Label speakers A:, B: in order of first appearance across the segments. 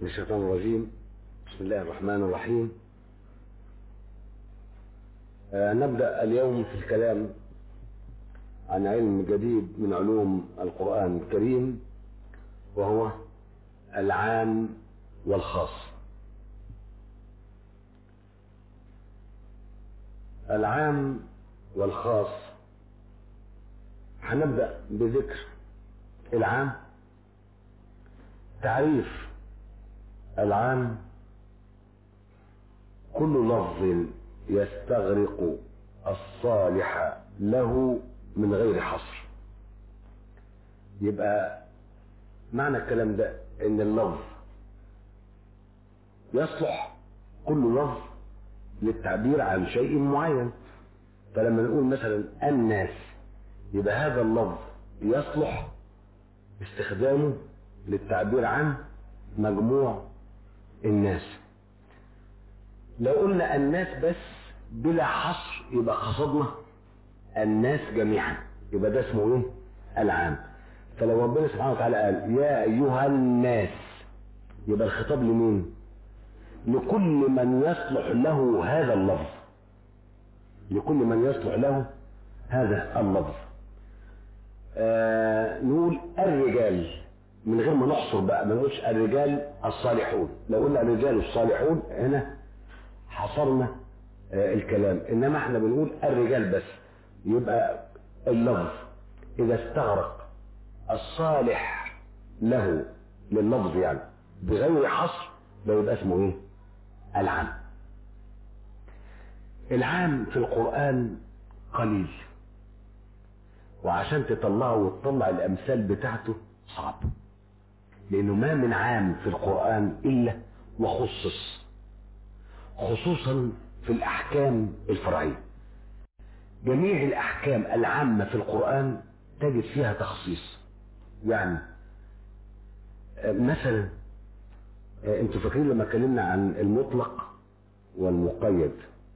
A: الشيطان الرجيم بسم الله الرحمن الرحيم آه نبدأ اليوم في الكلام عن علم جديد من علوم القرآن الكريم وهو العام والخاص العام والخاص هنبدأ بذكر العام تعريف العام كل لفظ يستغرق الصالح له من غير حصر يبقى معنى الكلام ده ان اللفظ يصلح كل لفظ للتعبير عن شيء معين فلما نقول مثلا الناس يبقى هذا اللفظ يصلح استخدامه للتعبير عن مجموع الناس لو قلنا الناس بس بلا حصر يبقى قصدنا الناس جميعا يبقى ده اسمه ايه العام فلو ربنا سبحانه وتعالى قال يا ايها الناس يبقى الخطاب لمين لكل من يصلح له هذا اللفظ لكل من يصلح له هذا اللفظ آه نقول الرجال من غير ما نحصر بقى ما نقولش الرجال الصالحون لو قلنا الرجال الصالحون هنا حصرنا آه الكلام انما احنا بنقول الرجال بس يبقى اللفظ اذا استغرق الصالح له لللفظ يعني بغير حصر ده يبقى اسمه ايه العام العام في القرآن قليل وعشان تطلعه وتطلع الامثال بتاعته صعب لانه ما من عام في القرآن الا وخصص خصوصا في الاحكام الفرعية جميع الاحكام العامة في القرآن تجد فيها تخصيص يعني مثلا انتوا فاكرين لما اتكلمنا عن المطلق والمقيد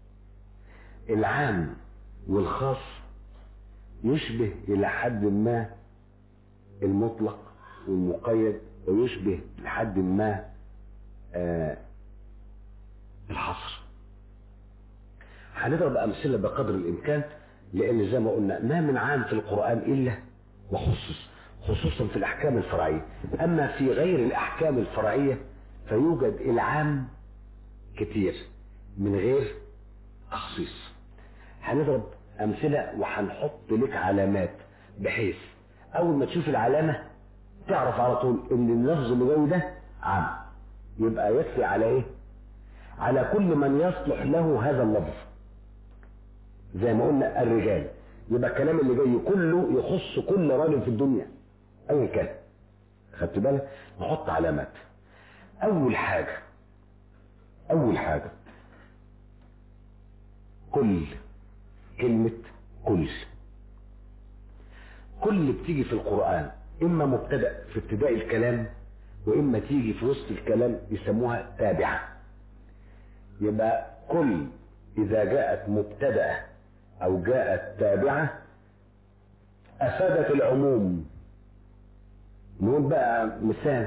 A: العام والخاص يشبه الى حد ما المطلق والمقيد ويشبه لحد ما آه الحصر هنضرب امثله بقدر الامكان لان زي ما قلنا ما من عام في القران الا وخصص خصوصا في الاحكام الفرعيه اما في غير الاحكام الفرعيه فيوجد العام كتير من غير تخصيص هنضرب امثله وهنحط لك علامات بحيث اول ما تشوف العلامه تعرف على طول ان اللفظ اللي جاي ده عام يبقى يكفي على ايه على كل من يصلح له هذا اللفظ زي ما قلنا الرجال يبقى الكلام اللي جاي كله يخص كل راجل في الدنيا ايا كان خدت بالك نحط علامات اول حاجه اول حاجه كل كلمه كل كل بتيجي في القران اما مبتدا في ابتداء الكلام واما تيجي في وسط الكلام يسموها تابعه يبقى كل اذا جاءت مبتدا او جاءت تابعه افادت العموم نقول بقى مثال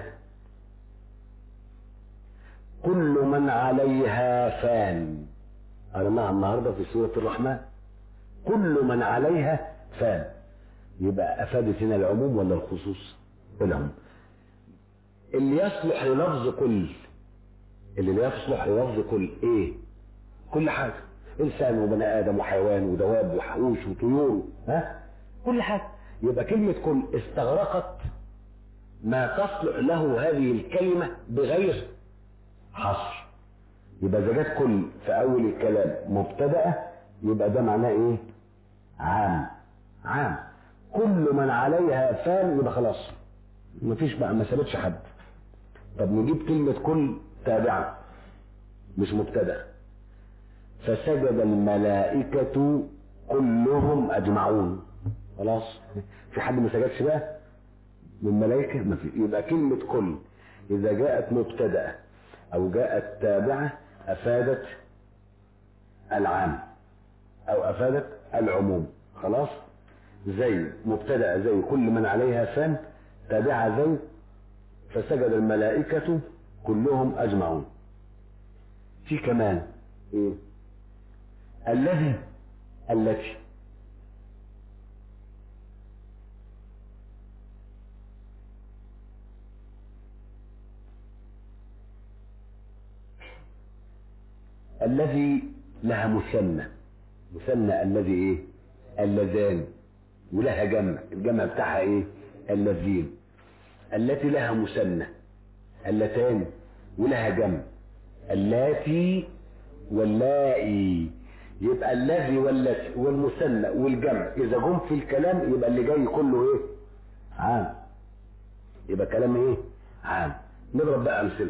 A: كل من عليها فان قرناها النهارده في سوره الرحمن كل من عليها فان يبقى افادت هنا العموم ولا الخصوص العموم اللي يصلح للفظ كل اللي لا يصلح للفظ كل ايه كل حاجه انسان وبني ادم وحيوان ودواب وحوش وطيور ها كل حاجه يبقى كلمه كل استغرقت ما تصلح له هذه الكلمه بغير حصر يبقى اذا جت كل في اول الكلام مبتدأ يبقى ده معناه ايه عام عام كل من عليها فان يبقى خلاص مفيش بقى ما سابتش حد طب نجيب كلمة كل تابعة مش مبتدأ فسجد الملائكة كلهم أجمعون خلاص في حد ما سجدش بقى من الملائكة ما في يبقى كلمة كل إذا جاءت مبتدأ أو جاءت تابعة أفادت العام أو أفادت العموم خلاص زي مبتدأ زي كل من عليها فان تابعة زي فسجد الملائكة كلهم أجمعون في كمان إيه الذي التي الذي لها مثنى مثنى الذي ايه اللذان ولها جمع الجمع بتاعها ايه اللذين التي لها مثنى اللتان ولها جمع اللاتي واللائي يبقى الذي والتي والمثنى والجمع اذا جم في الكلام يبقى اللي جاي كله ايه عام يبقى كلام ايه عام نضرب بقى امثله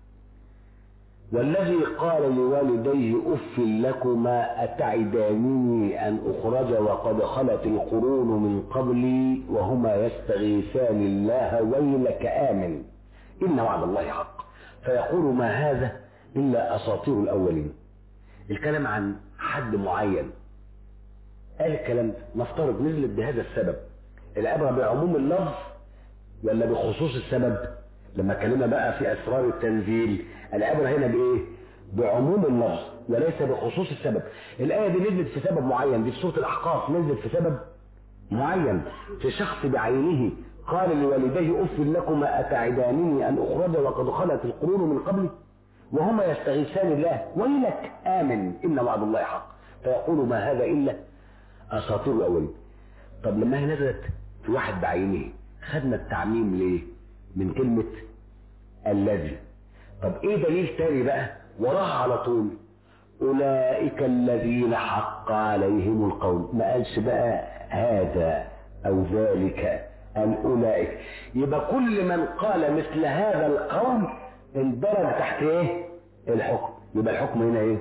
A: والذي قال لوالديه اف لكما اتعدانني ان اخرج وقد خلت القرون من قبلي وهما يستغيثان الله ويلك امن ان وعد الله حق فيقول ما هذا الا اساطير الاولين الكلام عن حد معين قال الكلام ده نفترض نزلت بهذا السبب العبره بعموم اللفظ ولا بخصوص السبب لما اتكلمنا بقى في اسرار التنزيل العبره هنا بايه بعموم اللفظ وليس بخصوص السبب الايه دي نزلت في سبب معين دي في سوره الاحقاف نزلت في سبب معين في شخص بعينه قال لوالديه اف لكما اتعدانني ان اخرج وقد خلت القرون من قبلي وهما يستغيثان الله ويلك امن ان وعد الله حق فيقول ما هذا الا اساطير الاولين طب لما هي نزلت في واحد بعينه خدنا التعميم ليه من كلمة الذي طب ايه دليل تاني بقى وراها على طول اولئك الذين حق عليهم القول ما قالش بقى هذا او ذلك ام اولئك يبقى كل من قال مثل هذا القول اندرج تحت ايه الحكم يبقى الحكم هنا ايه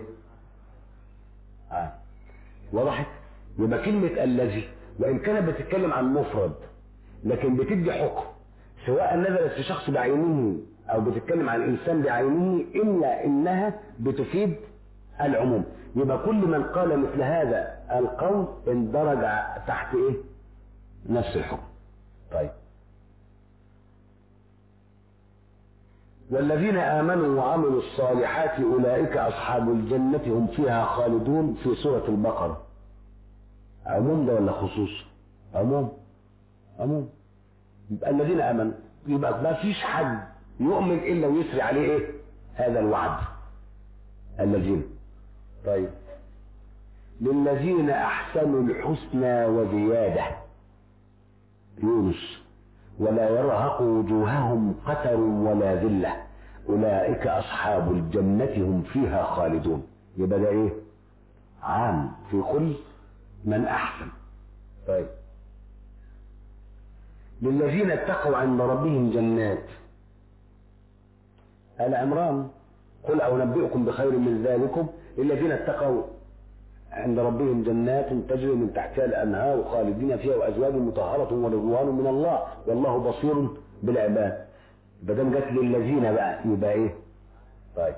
A: آه. وضحت يبقى كلمة الذي وان كانت بتتكلم عن مفرد لكن بتدي حكم سواء نزلت في شخص بعينه او بتتكلم عن انسان بعينه الا انها بتفيد العموم يبقى كل من قال مثل هذا القول اندرج تحت ايه نفس الحكم طيب والذين امنوا وعملوا الصالحات اولئك اصحاب الجنه هم فيها خالدون في سوره البقره عموم ده ولا خصوص عموم عموم يبقى الذين امنوا يبقى ما فيش حد يؤمن الا ويسري عليه ايه هذا الوعد الذين طيب للذين احسنوا الحسنى وزياده يونس ولا يرهق وجوههم قتر ولا ذله اولئك اصحاب الجنه هم فيها خالدون يبقى ده ايه عام في كل من احسن طيب للذين اتقوا عند ربهم جنات آل عمران قل أنبئكم بخير من ذلكم للذين اتقوا عند ربهم جنات تجري من تحتها الأنهار خالدين فيها وأزواج مطهرة ورضوان من الله والله بصير بالعباد بدل جت للذين بقى يبقى ايه طيب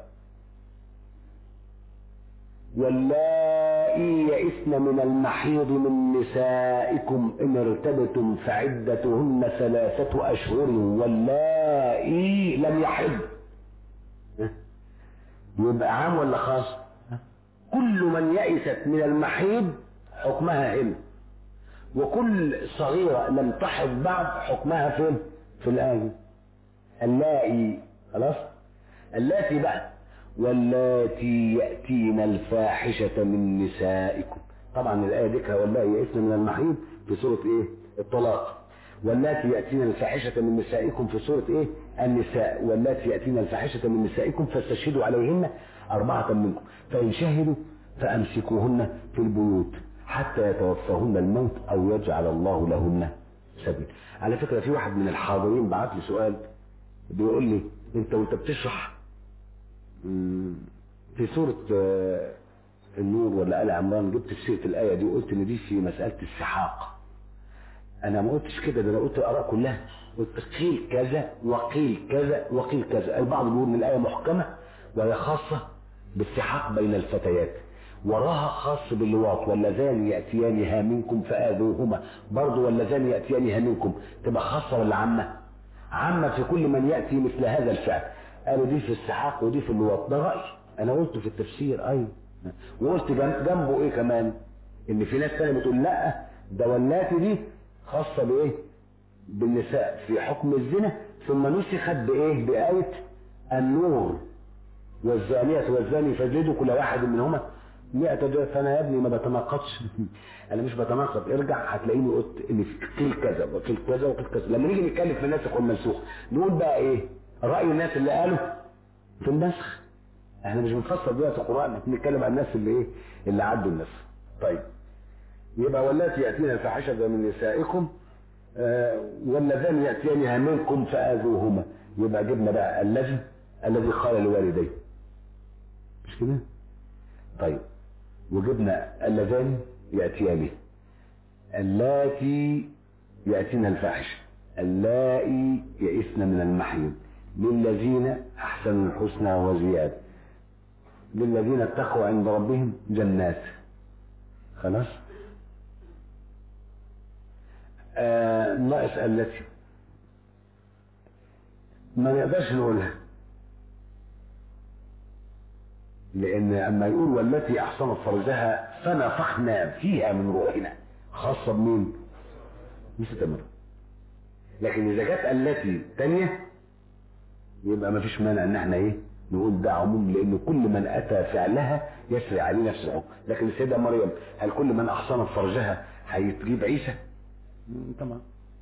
A: واللائي يئسن من المحيض من نسائكم إن ارتبتم فعدتهن ثلاثة أشهر واللائي لم يحض يبقى عام ولا خاص كل من يئست من المحيض حكمها هنا وكل صغيرة لم تحض بعد حكمها فين في الآية اللائي خلاص اللاتي بقى واللاتي يأتين الفاحشة من نسائكم طبعا الآية ذكرها واللاتي يئسن من المحيض في سورة ايه الطلاق واللاتي يأتين الفاحشة من نسائكم في سورة ايه النساء واللاتي يأتين الفاحشة من نسائكم فاستشهدوا عليهن أربعة منكم فإن شهدوا فأمسكوهن في البيوت حتى يتوفاهن الموت أو يجعل الله لهن سبيل على فكرة في واحد من الحاضرين بعت لي سؤال بيقول لي انت وانت بتشرح في سورة النور ولا آل عمران جبت في سيرة الآية دي وقلت إن دي في مسألة السحاق. أنا ما قلتش كده ده أنا قلت الآراء كلها. قلت قيل كذا وقيل كذا وقيل كذا، البعض بيقول إن الآية محكمة وهي خاصة بالسحاق بين الفتيات. وراها خاص باللواط واللذان يأتيانها منكم فآذوهما برضه واللذان يأتيانها منكم تبقى خاصة ولا عامة؟ عامة في كل من يأتي مثل هذا الفعل قالوا دي في السحاق ودي في اللواط ده رأي انا قلته في التفسير ايوه وقلت جنب جنبه ايه كمان ان في ناس تانية بتقول لا ده واللاتي دي خاصة بايه بالنساء في حكم الزنا ثم نسخت بايه بآية النور والزانية والزاني فاجلدوا كل واحد منهما مئة جلد فانا يا ابني ما بتناقضش انا مش بتناقض ارجع هتلاقيني قلت ان في قيل كذا وقيل كذا وقيل كذا لما نيجي نتكلم في الناسخ والمنسوخ نقول بقى ايه رأي الناس اللي قالوا في النسخ احنا مش بنفسر دلوقتي القرآن احنا بنتكلم عن الناس اللي ايه اللي عدوا النسخ طيب يبقى واللاتي يأتين الفاحشة من نسائكم آه واللذان يأتيانها منكم فآذوهما يبقى جبنا بقى الذي الذي قال لوالديه مش كده طيب وجبنا اللذان يأتيانه اللاتي يأتين الفاحشة اللائي يئسن من المحيض للذين أحسنوا الحسنى وزيادة للذين اتقوا عند ربهم جنات خلاص آه ناقص التي ما نقدرش نقولها لان اما يقول والتي احصنت فرجها فنفخنا فيها من روحنا خاصه بمين مش تمر لكن اذا جت التي تانية يبقى ما فيش مانع ان احنا ايه نقول ده عموم لان كل من اتى فعلها يسري عليه نفس الحكم لكن السيده مريم هل كل من احصنت فرجها هيجيب عيسى طبعا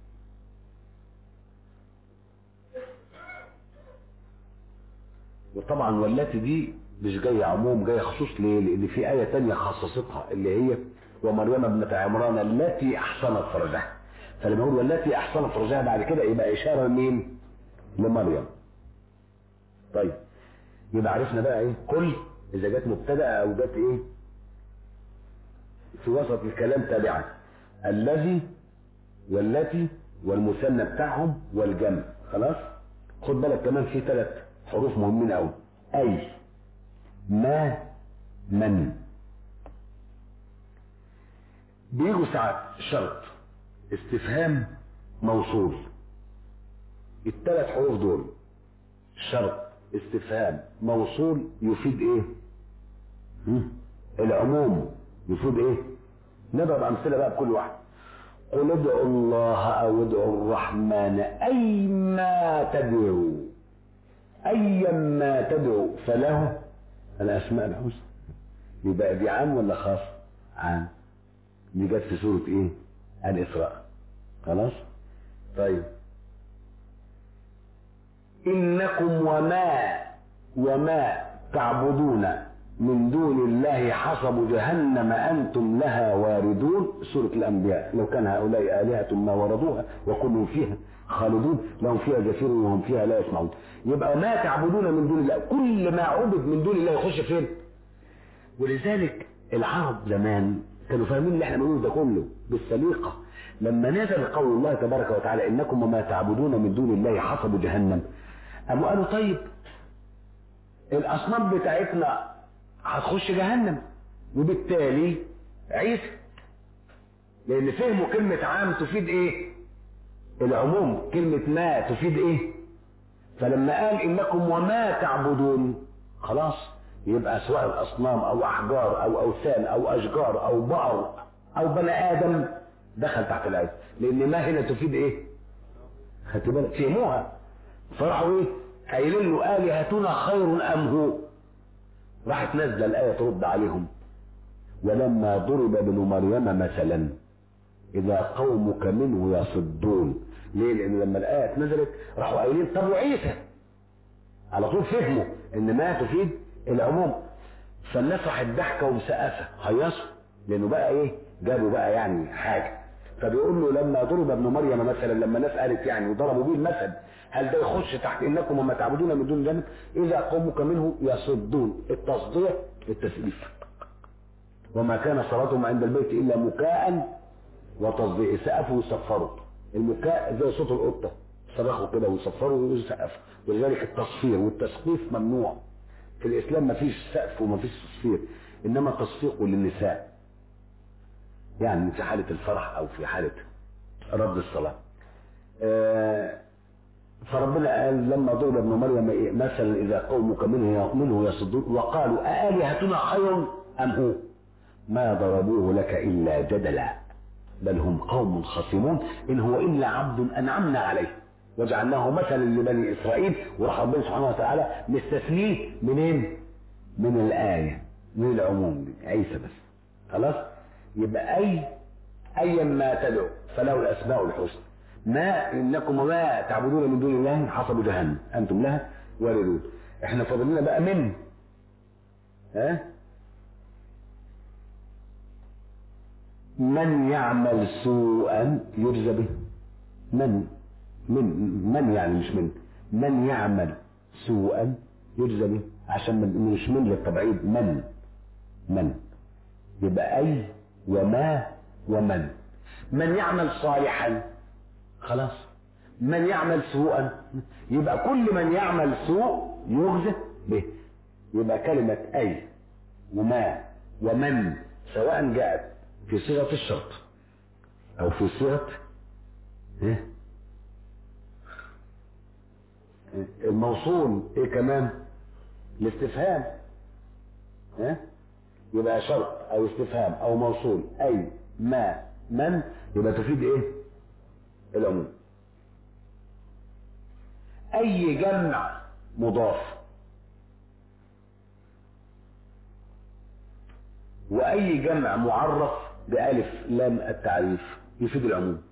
A: وطبعا والتي دي مش جاية عموم جاية خصوص ليه لان في آية تانية خصصتها اللي هي ومريم ابنة عمران التي احصنت فرجها فلما يقول والتي احصنت فرجها بعد كده يبقى اشارة لمين لمريم طيب يبقى عرفنا بقى ايه كل اذا جت مبتدأ او جت ايه في وسط الكلام تابعا الذي والتي والمثنى بتاعهم والجمع خلاص خد بالك كمان في ثلاث حروف مهمين قوي اي ما من بيجوا ساعات شرط استفهام موصول الثلاث حروف دول شرط استفهام موصول يفيد ايه هم؟ العموم يفيد ايه نضرب امثله بقى بكل واحد قل ادعوا الله او ادعوا الرحمن ايما تدعوا ايما تدعوا فله الاسماء الحسنى يبقى دي عام ولا خاص عام دي جت في سوره ايه الاسراء خلاص طيب انكم وما وما تعبدون من دون الله حصب جهنم أنتم لها واردون سورة الأنبياء لو كان هؤلاء آلهة ما وردوها وكلوا فيها خالدون لهم فيها زفير وهم فيها لا يسمعون يبقى ما تعبدون من دون الله كل ما عبد من دون الله يخش فين ولذلك العرب زمان كانوا فاهمين اللي احنا بنقوله ده كله بالسليقة لما نزل قول الله تبارك وتعالى إنكم وما تعبدون من دون الله حصب جهنم قاموا قالوا طيب الأصنام بتاعتنا هتخش جهنم وبالتالي عيسى لان فهموا كلمة عام تفيد ايه العموم كلمة ما تفيد ايه فلما قال انكم وما تعبدون خلاص يبقى سواء الاصنام او احجار او اوثان او اشجار او بقر او بني ادم دخل تحت الايه لان ما هنا تفيد ايه خدت بالك فهموها فراحوا ايه قايلين له الهتنا خير ام هو راحت نازله الايه ترد عليهم ولما ضرب ابن مريم مثلا اذا قومك منه يصدون ليه لان لما الايه نزلت راحوا قايلين طب وعيسى على طول فهموا ان ما تفيد العموم فالناس راحت ضحكه ومسقفه هيصوا لانه بقى ايه جابوا بقى يعني حاجه فبيقول له لما ضرب ابن مريم مثلا لما الناس قالت يعني وضربوا بيه المثل هل ده يخش تحت انكم وما تعبدون من دون الله اذا قومك منه يصدون التصديع التسليف وما كان صلاتهم عند البيت الا مكاء وتصديع سقفوا ويصفروا المكاء زي صوت القطه صرخوا كده ويصفروا ويسقفوا ولذلك التصفير والتسقيف ممنوع في الاسلام ما فيش سقف وما فيش تصفير انما تصفيق للنساء يعني في حاله الفرح او في حاله رد الصلاه آه فربنا قال لما ضرب ابن مريم إيه؟ مثلا اذا قومك منه منه يصدون وقالوا أآلهتنا خير ام هو ما ضربوه لك الا جدلا بل هم قوم خصمون ان هو الا عبد انعمنا عليه وجعلناه مثلا لبني اسرائيل وراح ربنا سبحانه وتعالى مستثنيه منين؟ من الايه من العموم دي عيسى بس خلاص يبقى اي ايا ما تدعو فله الاسماء الحسنى ما انكم وما تعبدون من دون الله حسب جهنم انتم لها واردون احنا فاضل لنا بقى من ها من يعمل سوءا يجزى به من من من يعني مش من من يعمل سوءا يجزى به عشان من مش من للتبعيد من من يبقى اي وما ومن من يعمل صالحا خلاص من يعمل سوءا يبقى كل من يعمل سوء يجزى به يبقى كلمة أي وما ومن سواء جاءت في صيغة الشرط أو في صيغة إيه؟ الموصول إيه كمان الاستفهام إيه؟ يبقى شرط أو استفهام أو موصول أي ما من يبقى تفيد إيه العموم أي جمع مضاف وأي جمع معرف بألف لام التعريف يفيد العموم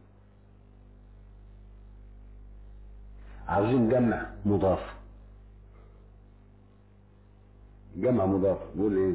A: عاوزين جمع مضاف جمع مضاف بيقول ايه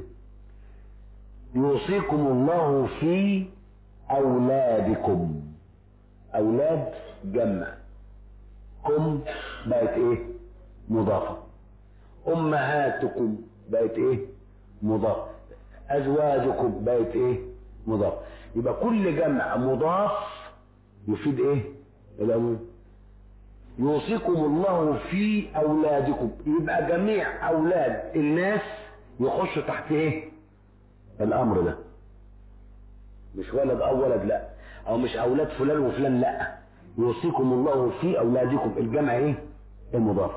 A: يوصيكم الله في اولادكم اولاد جمع كم بقت ايه مضافه امهاتكم بقت ايه مضاف ازواجكم بقت ايه مضاف يبقى كل جمع مضاف يفيد ايه العموم يوصيكم الله في اولادكم يبقى جميع اولاد الناس يخشوا تحت ايه الامر ده مش ولد او ولد لا او مش اولاد فلان وفلان لا يوصيكم الله في اولادكم الجمع ايه المضاف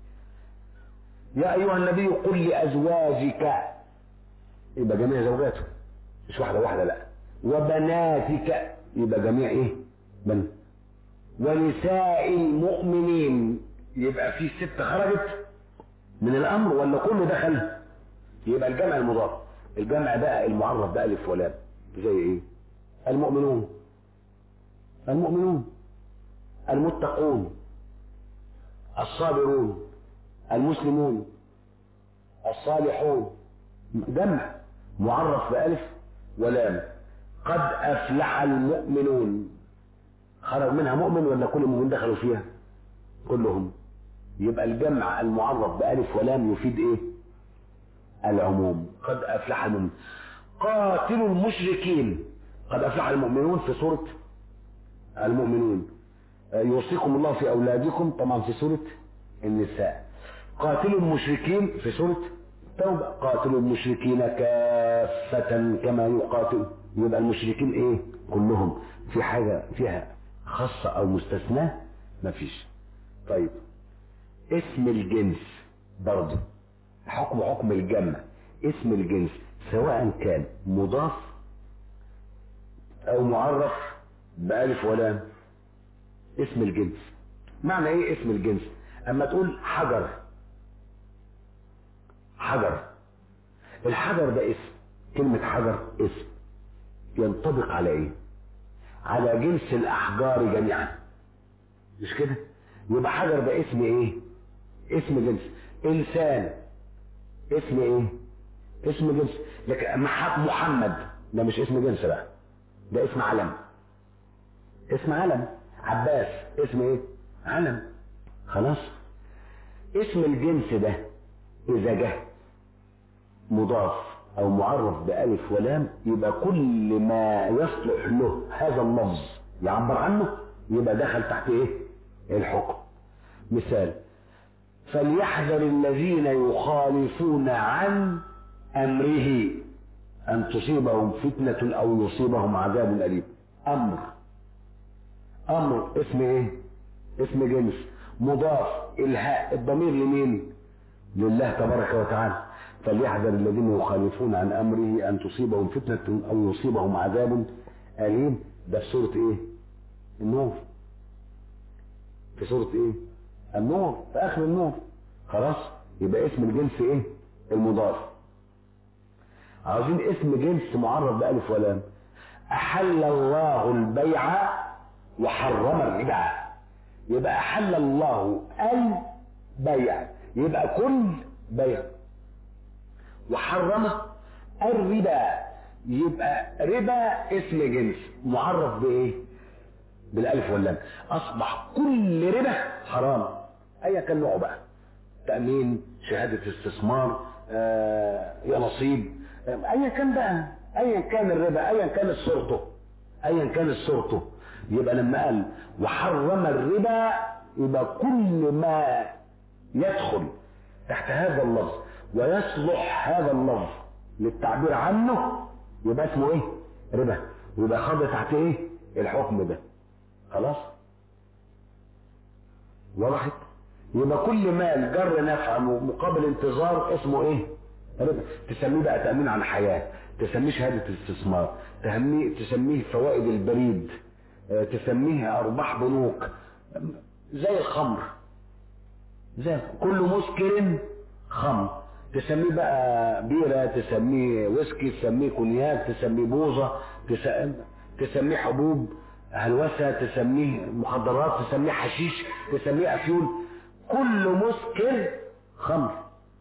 A: يا ايها النبي قل لازواجك يبقى جميع زوجاته مش واحده واحده لا وبناتك يبقى جميع ايه بنات ونساء المؤمنين يبقى في ست خرجت من الامر ولا كله دخل يبقى الجمع المضاف الجمع بقى المعرف بألف ولام زي ايه المؤمنون المؤمنون المتقون الصابرون المسلمون الصالحون جمع معرف بألف ولام قد أفلح المؤمنون خرج منها مؤمن ولا كل المؤمنين دخلوا فيها كلهم يبقى الجمع المعرف بألف ولام يفيد ايه العموم قد أفلح المؤمنون قاتلوا المشركين قد أفلح المؤمنون في سورة المؤمنون يوصيكم الله في أولادكم طبعا في سورة النساء قاتلوا المشركين في سورة التوبة قاتلوا المشركين كافة كما يقاتل يبقى المشركين ايه كلهم في حاجة فيها خاصة او مستثناة مفيش طيب اسم الجنس برضه حكم حكم الجمع اسم الجنس سواء كان مضاف او معرف بألف ولام اسم الجنس معنى ايه اسم الجنس اما تقول حجر حجر الحجر ده اسم كلمة حجر اسم ينطبق على ايه على جنس الاحجار جميعا مش كده يبقى حجر ده اسم ايه اسم جنس انسان اسم ايه اسم جنس لكن محمد ده مش اسم جنس بقى ده اسم علم اسم علم عباس اسم ايه علم خلاص اسم الجنس ده اذا جه مضاف او معرف بألف ولام يبقى كل ما يصلح له هذا اللفظ يعبر عنه يبقى دخل تحت ايه الحكم مثال فليحذر الذين يخالفون عن امره ان تصيبهم فتنة او يصيبهم عذاب اليم امر امر اسم ايه اسم جنس مضاف الهاء الضمير لمين لله تبارك وتعالى فليحذر الذين يخالفون عن امره ان تصيبهم فتنه او يصيبهم عذاب اليم ده في سوره ايه النور في سوره ايه النور في اخر النور خلاص يبقى اسم الجنس ايه المضاف عاوزين اسم جنس معرف بألف ولام أحل الله البيع وحرم الربا يبقى أحل الله البيع يبقى كل بيع وحرم الربا يبقى ربا اسم جنس معرف بايه بالالف واللام اصبح كل ربا حرام ايا كان نوعه بقى تامين شهاده استثمار آه يا نصيب آه، ايا كان بقى ايا كان الربا ايا كانت صورته ايا كانت صورته يبقى لما قال وحرم الربا يبقى كل ما يدخل تحت هذا اللفظ ويصلح هذا اللفظ للتعبير عنه يبقى اسمه ايه ربا ويبقى خاضع تحت ايه الحكم ده خلاص وضحت يبقى كل مال جر نفع مقابل انتظار اسمه ايه ربا تسميه بقى تأمين على الحياة تسميه شهادة استثمار تسميه تسميه فوائد البريد آه، تسميه أرباح بنوك زي الخمر زي كل مسكر خمر تسميه بقى بيرة تسميه ويسكي تسميه كونياك تسميه بوظة تس- تسميه حبوب هلوسة تسميه مخدرات تسميه حشيش تسميه أفيون كل مسكر خمر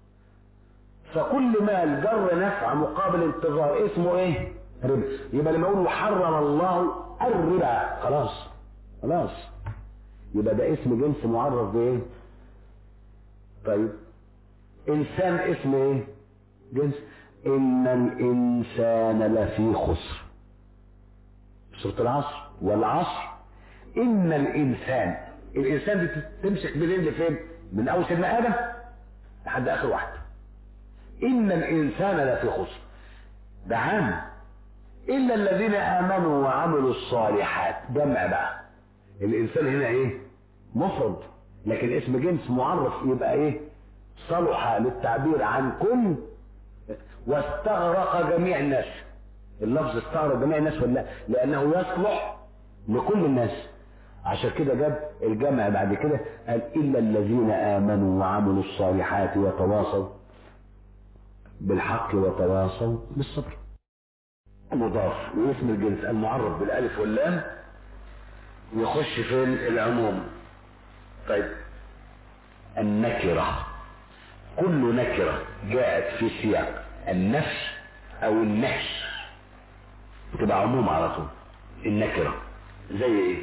A: فكل مال جر نفع مقابل انتظار اسمه ايه ربا يبقى لما اقول وحرم الله الربا خلاص خلاص يبقى ده اسم جنس معرف بايه طيب انسان اسمه ايه جنس ان الانسان لفي خسر سورة العصر والعصر ان الانسان الانسان دي تمسك منين لفين من اول سيدنا ادم لحد اخر واحد ان الانسان لفي خسر ده عام الا الذين امنوا وعملوا الصالحات جمع بقى الانسان هنا ايه مفرد لكن اسم جنس معرف يبقى ايه صلح للتعبير عن كل واستغرق جميع الناس اللفظ استغرق جميع الناس ولا لا؟ لانه يصلح لكل الناس عشان كده جاب الجمع بعد كده قال الا الذين امنوا وعملوا الصالحات وتواصوا بالحق وتواصوا بالصبر مضاف واسم الجنس المعرف بالالف واللام يخش في العموم طيب النكرة كل نكرة جاءت في سياق النفي او النهي تبقى عموم على طول النكرة زي ايه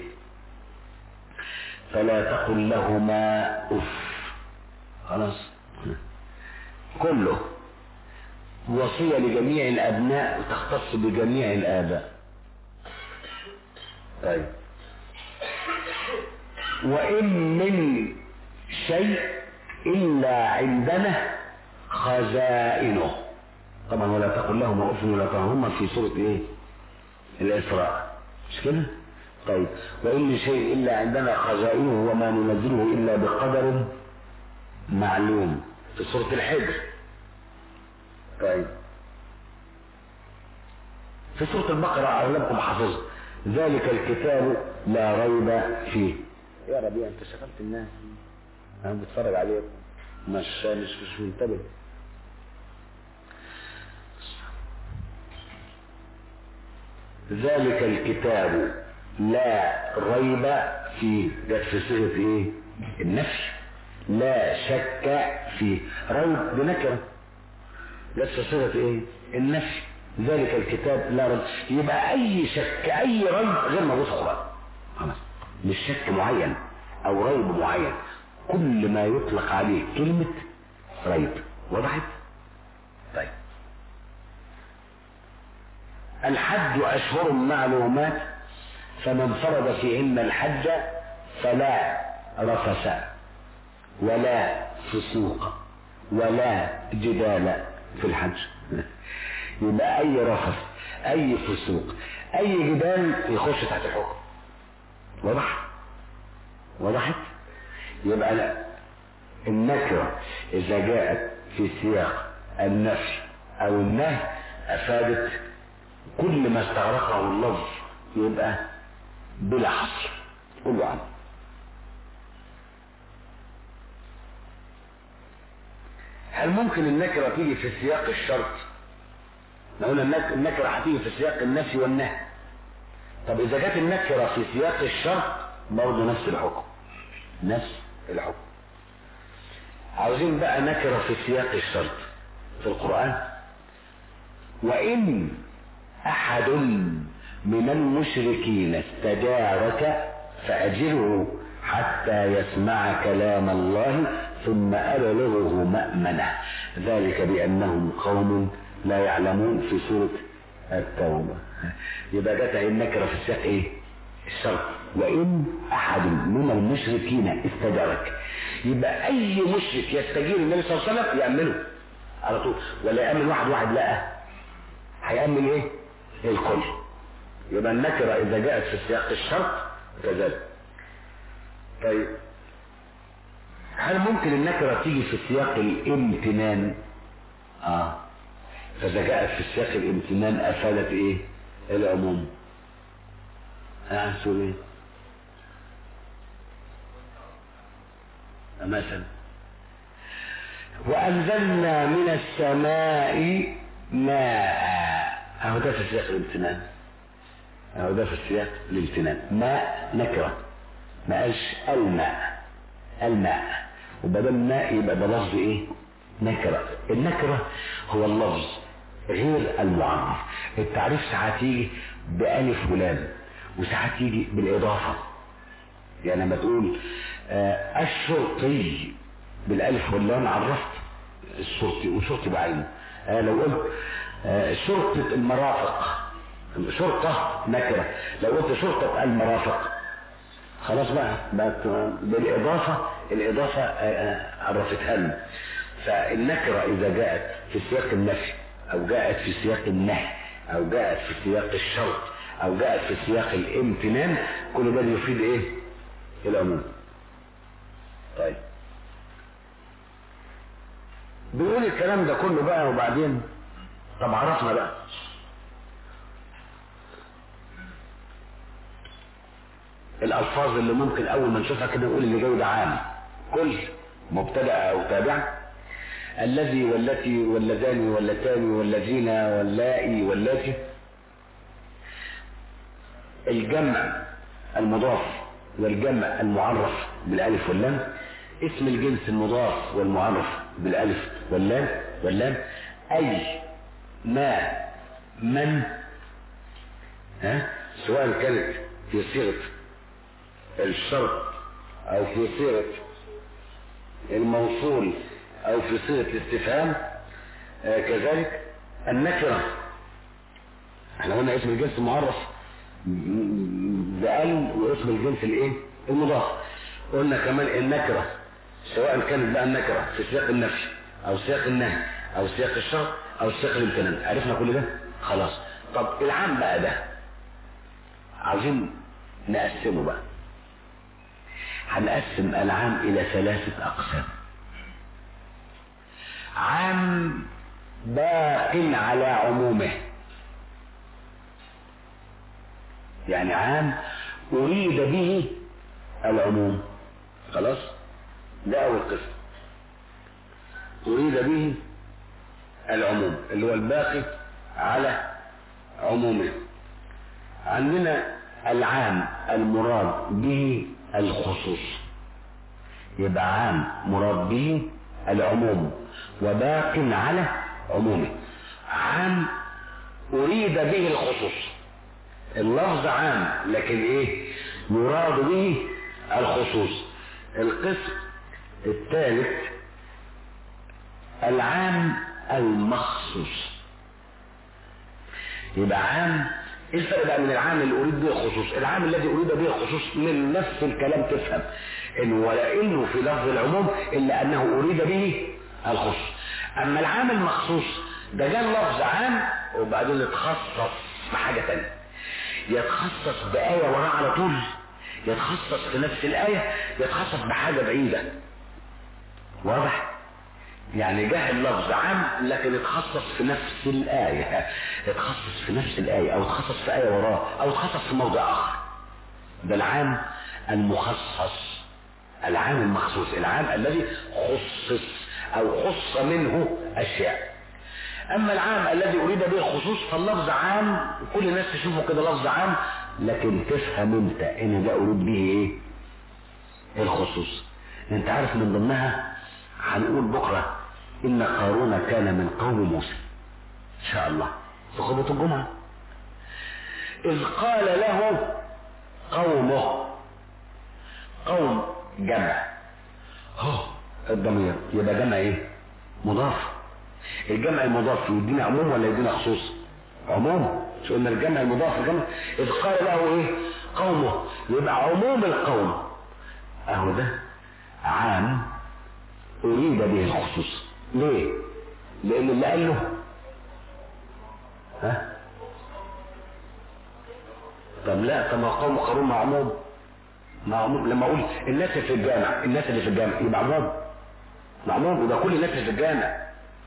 A: فلا تقل لهما اف خلاص كله وصية لجميع الابناء تختص بجميع الاباء طيب وإن من شيء إلا عندنا خزائنه طبعا ولا تقل لهم أف ولا تنهرهما في سورة إيه الإسراء مش كده طيب وإن من شيء إلا عندنا خزائنه وما ننزله إلا بقدر معلوم في سورة الحجر طيب في سورة البقرة أغلبكم حافظها ذلك الكتاب لا ريب فيه يا ربيع انت شغلت الناس انا بتفرج عليك مش مش مش منتبه ذلك الكتاب لا ريب فيه جت في صيغه ايه النفي لا شك فيه ريب بنكره جت في صيغه ايه النفي ذلك الكتاب لا ريب يبقى اي شك اي ريب غير موجود في القران خلاص مش شك معين او ريب معين كل ما يطلق عليه كلمة ريب وضحت طيب الحج اشهر معلومات فمن فرض فيهن الحج فلا رفث ولا فسوق ولا جدال في الحج يبقى اي رفث اي فسوق اي جدال يخش تحت الحكم وضح وضحت يبقى لا النكرة إذا جاءت في سياق النفي أو النهي أفادت كل ما استغرقه اللفظ يبقى بلا حصر قولوا عنه هل ممكن النكرة تيجي في سياق الشرط؟ ما قلنا النك- النكرة هتيجي في سياق النفي والنهي. طب إذا جت النكرة في سياق الشرط برضه نفس الحكم. نفس الحكم. عاوزين بقى نكرة في سياق الشرط في القرآن. وإن أحد من المشركين استجارك فأجره حتى يسمع كلام الله ثم أبلغه مأمنه ذلك بأنهم قوم لا يعلمون في سورة التوبة يبقى جت أهي النكرة في السياق إيه؟ الشرط وإن أحد من المشركين استجارك يبقى أي مشرك يستجير النبي صلى الله عليه وسلم يأمنه على طول ولا يأمن واحد واحد لا هيأمن إيه؟ الكل يبقى النكرة إذا جاءت في سياق الشرط كذلك طيب هل ممكن النكرة تيجي في سياق الامتنان اه فإذا جاءت في سياق الامتنان أفادت ايه العموم ها سوري ايه مثلا وأنزلنا من السماء ماء أهو ده في سياق الامتنان أهو ده في سياق الامتنان ماء نكرة ما قالش الماء الماء وبدل ماء يبقى ده لفظ ايه نكرة النكرة هو اللفظ غير المعرف التعريف ساعات يجي بألف ولام وساعات يجي بالإضافة يعني لما تقول آه الشرطي بالألف واللام عرفت الشرطي وشرطي بعينه آه لو قلت آه شرطة المرافق شرطة نكرة لو قلت شرطة المرافق خلاص بقى بقت بالإضافة الإضافة عرفتها لنا فالنكرة إذا جاءت في سياق النفي أو جاءت في سياق النهي أو جاءت في سياق الشرط أو جاءت في سياق الامتنان كل ده يفيد إيه؟ العموم. طيب. بيقول الكلام ده كله بقى وبعدين طب عرفنا بقى الالفاظ اللي ممكن اول ما نشوفها كده نقول اللي جاي ده عام كل مبتدا او تابع الذي والتي واللذان واللتان والذين واللائي واللاتي الجمع المضاف والجمع المعرف بالالف واللام اسم الجنس المضاف والمعرف بالالف واللام واللام اي ما من ها سواء كانت في صيغه الشرط او في صيغه الموصول او في صيغه الاستفهام آه كذلك النكره احنا قلنا اسم الجنس معرف بال واسم الجنس الايه المضاف قلنا كمان النكره سواء كانت بقى النكره في سياق النفي او سياق النهي او سياق الشرط او سياق الامتنان عرفنا كل ده خلاص طب العام بقى ده عايزين نقسمه بقى هنقسم العام الى ثلاثة اقسام عام باق على عمومه يعني عام اريد به العموم خلاص ده اول قسم اريد به العموم اللي هو الباقي على عمومه عندنا العام المراد به الخصوص يبقى عام مراد به العموم وباق على عمومه عام اريد به الخصوص اللفظ عام لكن ايه يراد به الخصوص القسم الثالث العام المخصوص يبقى عام ايه الفرق بقى من العام اللي اريد به الخصوص العام الذي اريد به الخصوص من نفس الكلام تفهم انه ولا انه في لفظ العموم الا انه اريد به الخصوص اما العام المخصوص ده جاء لفظ عام وبعدين اتخصص بحاجه ثانيه يتخصص بآية وراه على طول يتخصص في نفس الآية يتخصص بحاجة بعيدة واضح يعني جه اللفظ عام لكن يتخصص في نفس الآية يتخصص في نفس الآية أو يتخصص في آية وراه أو يتخصص في موضع آخر ده العام المخصص العام المخصوص العام الذي خصص أو خص منه أشياء أما العام الذي أريد به الخصوص فاللفظ عام كل الناس تشوفه كده لفظ عام لكن تفهم أنت إن ده أريد به إيه الخصوص أنت عارف من ضمنها هنقول بكرة إن قارون كان من قوم موسى إن شاء الله في خطبة الجمعة إذ قال له قومه قوم جمع هو الضمير يبقى جمع ايه مضاف الجمع المضاف يدينا عموم ولا يدينا خصوص عموم شو قلنا الجمع المضاف الجمع اذ قال له ايه قومه يبقى عموم القوم اهو ده عام اريد به الخصوص ليه لان اللي قال له ها طب لا طب ما قوم قارون معموم معموم لما اقول الناس اللي في الجامع الناس اللي في الجامع يبقى عموم معموم يبقى كل الناس اللي في الجامع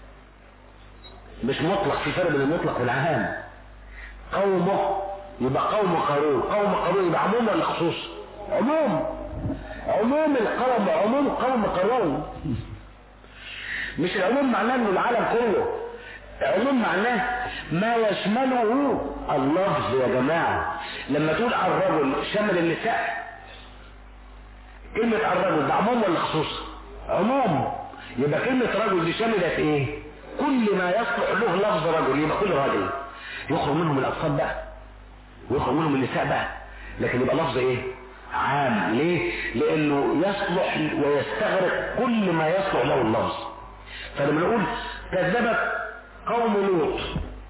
A: مش مطلق في فرق بين المطلق والعام قومه يبقى قوم قارون قوم قارون يبقى عموم ولا خصوص عموم عموم القوم عموم قوم قارون مش العموم معناه انه العالم كله عموم معناه ما يشمله اللفظ يا جماعة لما تقول الرجل شمل النساء كلمة الرجل ده عموم ولا خصوص عموم يبقى كلمة رجل دي شملت ايه كل ما يصلح له لفظ رجل يبقى كل راجل يخرج منهم الاطفال بقى ويخرج منهم النساء بقى لكن يبقى لفظ ايه عام ليه لانه يصلح ويستغرق كل ما يصلح له اللفظ فلما نقول كذبت قوم لوط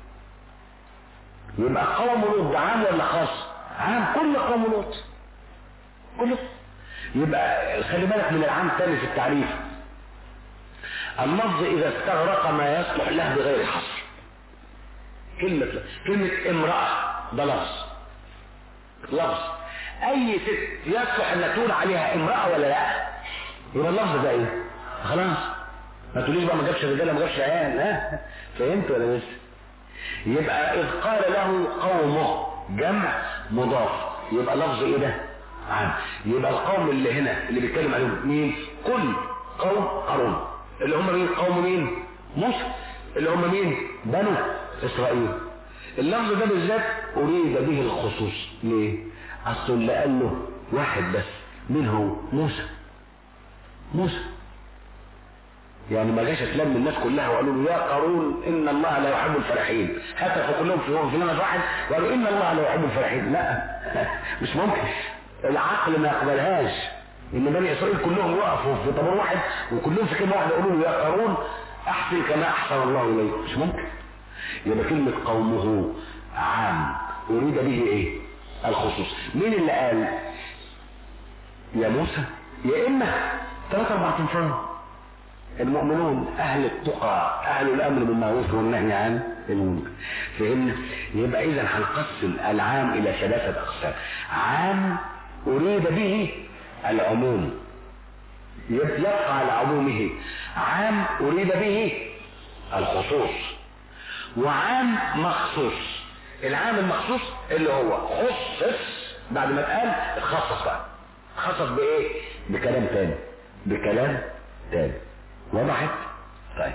A: يبقى قوم لوط ده عام ولا خاص عام كل قوم لوط كله يبقى خلي بالك من العام تاني في التعريف اللفظ اذا استغرق ما يصلح له بغير حصر كلمة كلمة امرأة ده لفظ لفظ اي ست يصلح ان تقول عليها امرأة ولا لا يبقى اللفظ ده ايه خلاص ما تقوليش بقى ما جابش رجاله ما جابش عيال ها فهمت ولا لسه يبقى اذ قال له قومه جمع مضاف يبقى لفظ ايه ده عام يبقى القوم اللي هنا اللي بيتكلم عليهم مين كل قوم قارون اللي هم مين قوم مين موسى اللي هم مين بنو اسرائيل اللفظ ده بالذات اريد به الخصوص ليه اصل اللي قال له واحد بس مين هو موسى موسى يعني ما جاش اتلم الناس كلها وقالوا له يا قارون ان الله لا يحب الفرحين هتفوا كلهم في في نمط واحد وقالوا ان الله لا يحب الفرحين لا مش ممكن العقل ما يقبلهاش ان بني اسرائيل كلهم وقفوا في طابور واحد وكلهم في كلمه واحده يقولوا له يا قارون احسن كما احسن الله اليك مش ممكن يبقى كلمه قومه عام اريد به ايه الخصوص مين اللي قال يا موسى يا اما ثلاث اربع تنفار المؤمنون اهل التقى اهل الامر بالمعروف والنهي عن المنكر فهمنا يبقى اذا هنقسم العام الى ثلاثه اقسام عام اريد به العموم يبقى على عمومه عام اريد به الخصوص وعام مخصوص العام المخصوص اللي هو خصص بعد ما اتقال اتخصص بقى خصص بايه بكلام تاني بكلام تاني وضحت طيب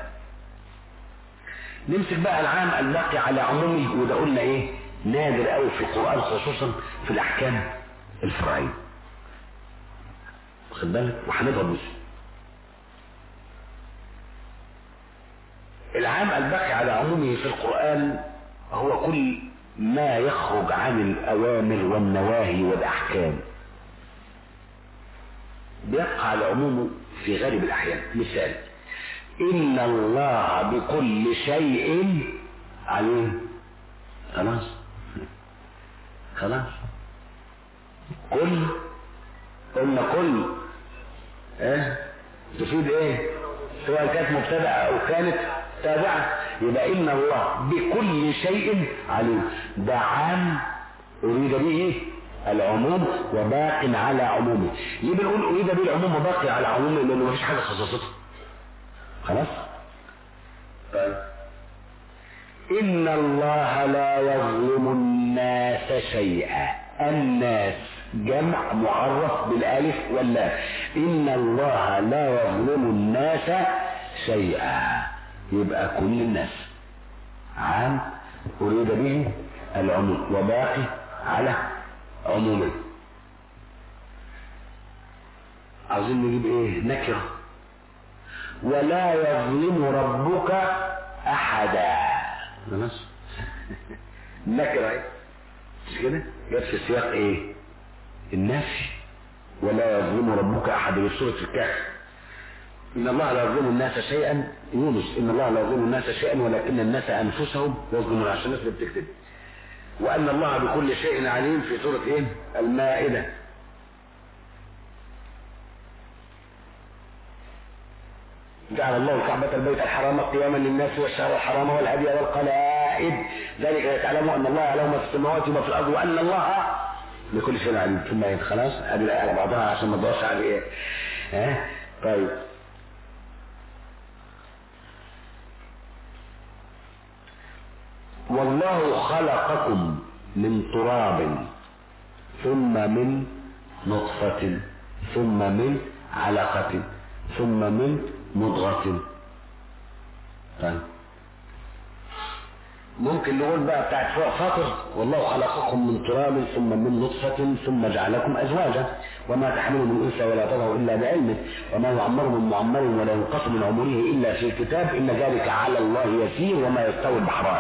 A: نمسك بقى العام الباقي على عمومه وده قلنا ايه نادر قوي في القرآن خصوصا في الاحكام الفرعية واخد بالك وهنضرب بس العام الباقي على عمومه في القرآن هو كل ما يخرج عن الأوامر والنواهي والأحكام بيبقى على عمومه في غالب الأحيان مثال إن الله بكل شيء عليم خلاص خلاص كل قلنا كل ايه تفيد ايه سواء كانت مبتدأ او كانت تابعة يبقى ان الله بكل شيء عليم ده عام اريد به العموم وباق على عمومه ليه بنقول اريد به العموم وباقي على عمومه لانه مفيش حاجه خصصته خلاص طيب ان الله لا يظلم الناس شيئا الناس جمع معرف بالالف واللام ان الله لا يظلم الناس شيئا يبقى كل الناس عام اريد به العموم وباقي على عمومه عاوزين نجيب ايه نكره ولا يظلم ربك احدا خلاص نكره ايه مش كده جت في سياق ايه النفي ولا يظلم ربك احدا في سوره الكهف ان الله لا يظلم الناس شيئا يونس ان الله لا يظلم الناس شيئا ولكن الناس انفسهم يظلمون عشان الناس اللي بتكتب وان الله بكل شيء عليم في سوره ايه المائده جعل الله الكعبة البيت الحرام قياما للناس والشهر الحرام والهدي والقلائد ذلك لتعلموا ان الله يعلم ما في السماوات وما في الارض وان الله بكل شيء عليم ثم إيه؟ خلاص هذه الايه على بعضها عشان ما تضيعش على ايه ها طيب والله خلقكم من تراب ثم من نطفة ثم من علقة ثم من مضغة طيب ممكن نقول بقى بتاعت فوق فاطر والله خلقكم من تراب ثم من نطفة ثم جعلكم أزواجا وما تحمل من أنثى ولا تضع إلا بعلمه وما يعمر من معمر ولا ينقص من عمره إلا في الكتاب إن ذلك على الله يسير وما يستوي البحران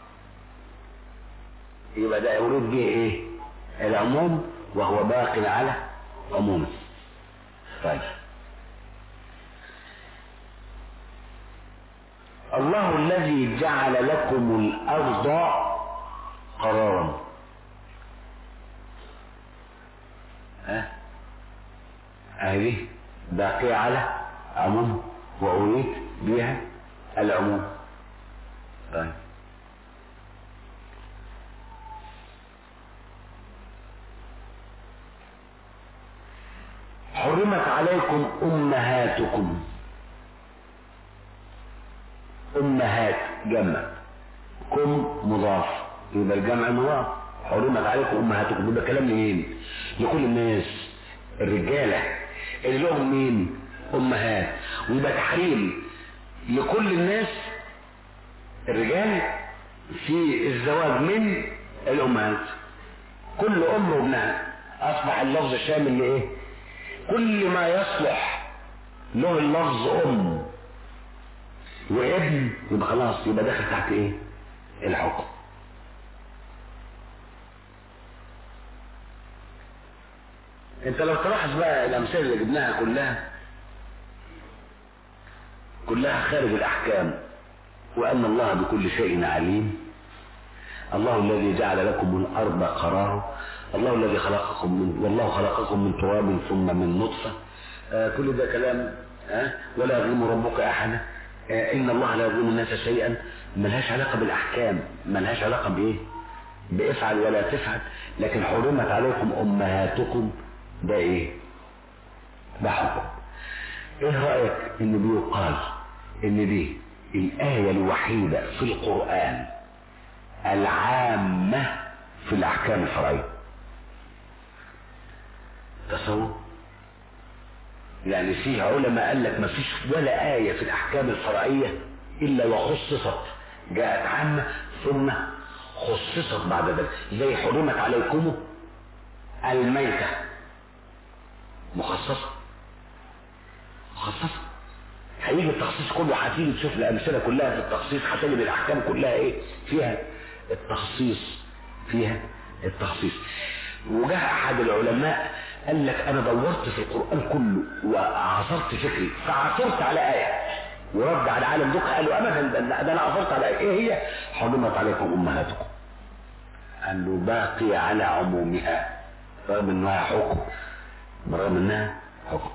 A: يبقى ده يريد به ايه العموم وهو باق على عمومه طيب الله الذي جعل لكم الارض قرارا ها هذه باقية على عموم وأريد بها العموم طيب حرمت عليكم امهاتكم امهات جمع كم مضاف يبقى الجمع مضاف حرمت عليكم امهاتكم يبقى كلام لمين لكل الناس الرجاله اللي لهم مين امهات ويبقى تحريم لكل الناس الرجال في الزواج من الامهات كل ام وابنها اصبح اللفظ شامل لايه كل ما يصلح له اللفظ ام وابن يبقى خلاص يبقى داخل تحت ايه الحكم انت لو تلاحظ بقى الامثله اللي جبناها كلها كلها خارج الاحكام وان الله بكل شيء عليم الله الذي جعل لكم الارض قرارا الله الذي خلقكم من والله خلقكم من تراب ثم من نطفه آه كل ده كلام آه ولا يظلم ربك احدا آه ان الله لا يظلم الناس شيئا ملهاش علاقه بالاحكام ملهاش علاقه بايه بافعل ولا تفعل لكن حرمت عليكم امهاتكم ده ايه ده حكم ايه رايك ان بيقال ان دي الايه الوحيده في القران العامه في الاحكام الفرعيه تصور يعني فيه علماء قال لك ما فيش ولا آية في الأحكام الفرعية إلا وخصصت جاءت عامة ثم خصصت بعد ذلك زي حرمت عليكم الميتة مخصصة مخصصة هيجي التخصيص كله هتيجي تشوف الأمثلة كلها في التخصيص هتجد الأحكام كلها إيه فيها التخصيص فيها التخصيص وجاء أحد العلماء قال لك انا دورت في القرآن كله وعصرت فكري فعثرت على آية ورد على عالم دوك قالوا ابدا ده انا عثرت على آية ايه هي حرمت عليكم امهاتكم قال له باقي على عمومها رغم انها حكم رغم انها حكم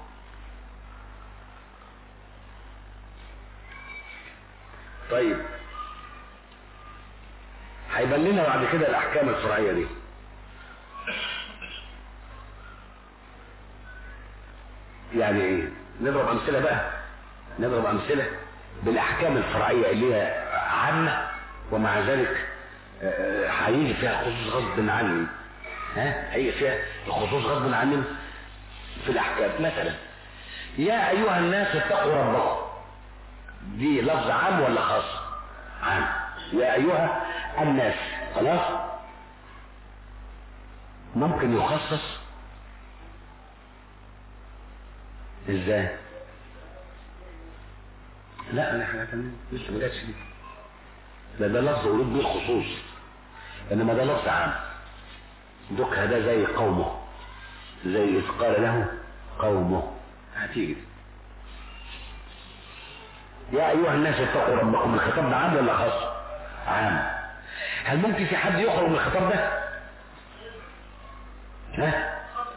A: طيب هيبان لنا بعد كده الاحكام الفرعيه دي يعني ايه نضرب امثله بقى نضرب امثله بالاحكام الفرعيه اللي هي عامه ومع ذلك آه، هيجي فيها خصوص غصب عني ها هيجي فيها الخصوص غصب عني في الاحكام مثلا يا ايها الناس اتقوا ربكم دي لفظ عام ولا خاص عام يا ايها الناس خلاص ممكن يخصص ازاي لا لا حاجه تانية لسه ما جاتش دي ده ده لفظ ورود به الخصوص انما ده لفظ عام دوك ده زي قومه زي اذ قال له قومه هتيجي يا ايها الناس اتقوا ربكم الخطاب ده عام ولا خاص عام هل ممكن في حد يخرج من الخطاب ده ها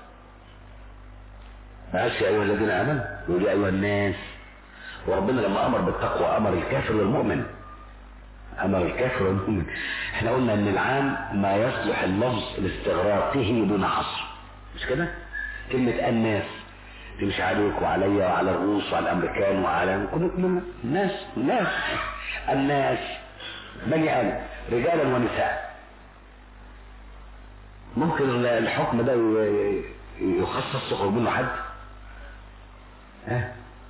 A: معلش يا ايها الذين امنوا يقول يا ايها الناس وربنا لما امر بالتقوى امر الكافر والمؤمن امر الكافر والمؤمن احنا قلنا ان العام ما يصلح اللفظ لاستغراقه دون حصر مش كده كلمة الناس تمشي عليك وعليا وعلى الروس وعلى الامريكان وعلى كل كلنا الناس الناس الناس بني ادم رجالا ونساء ممكن الحكم ده ي- يخصص يخرج منه حد ها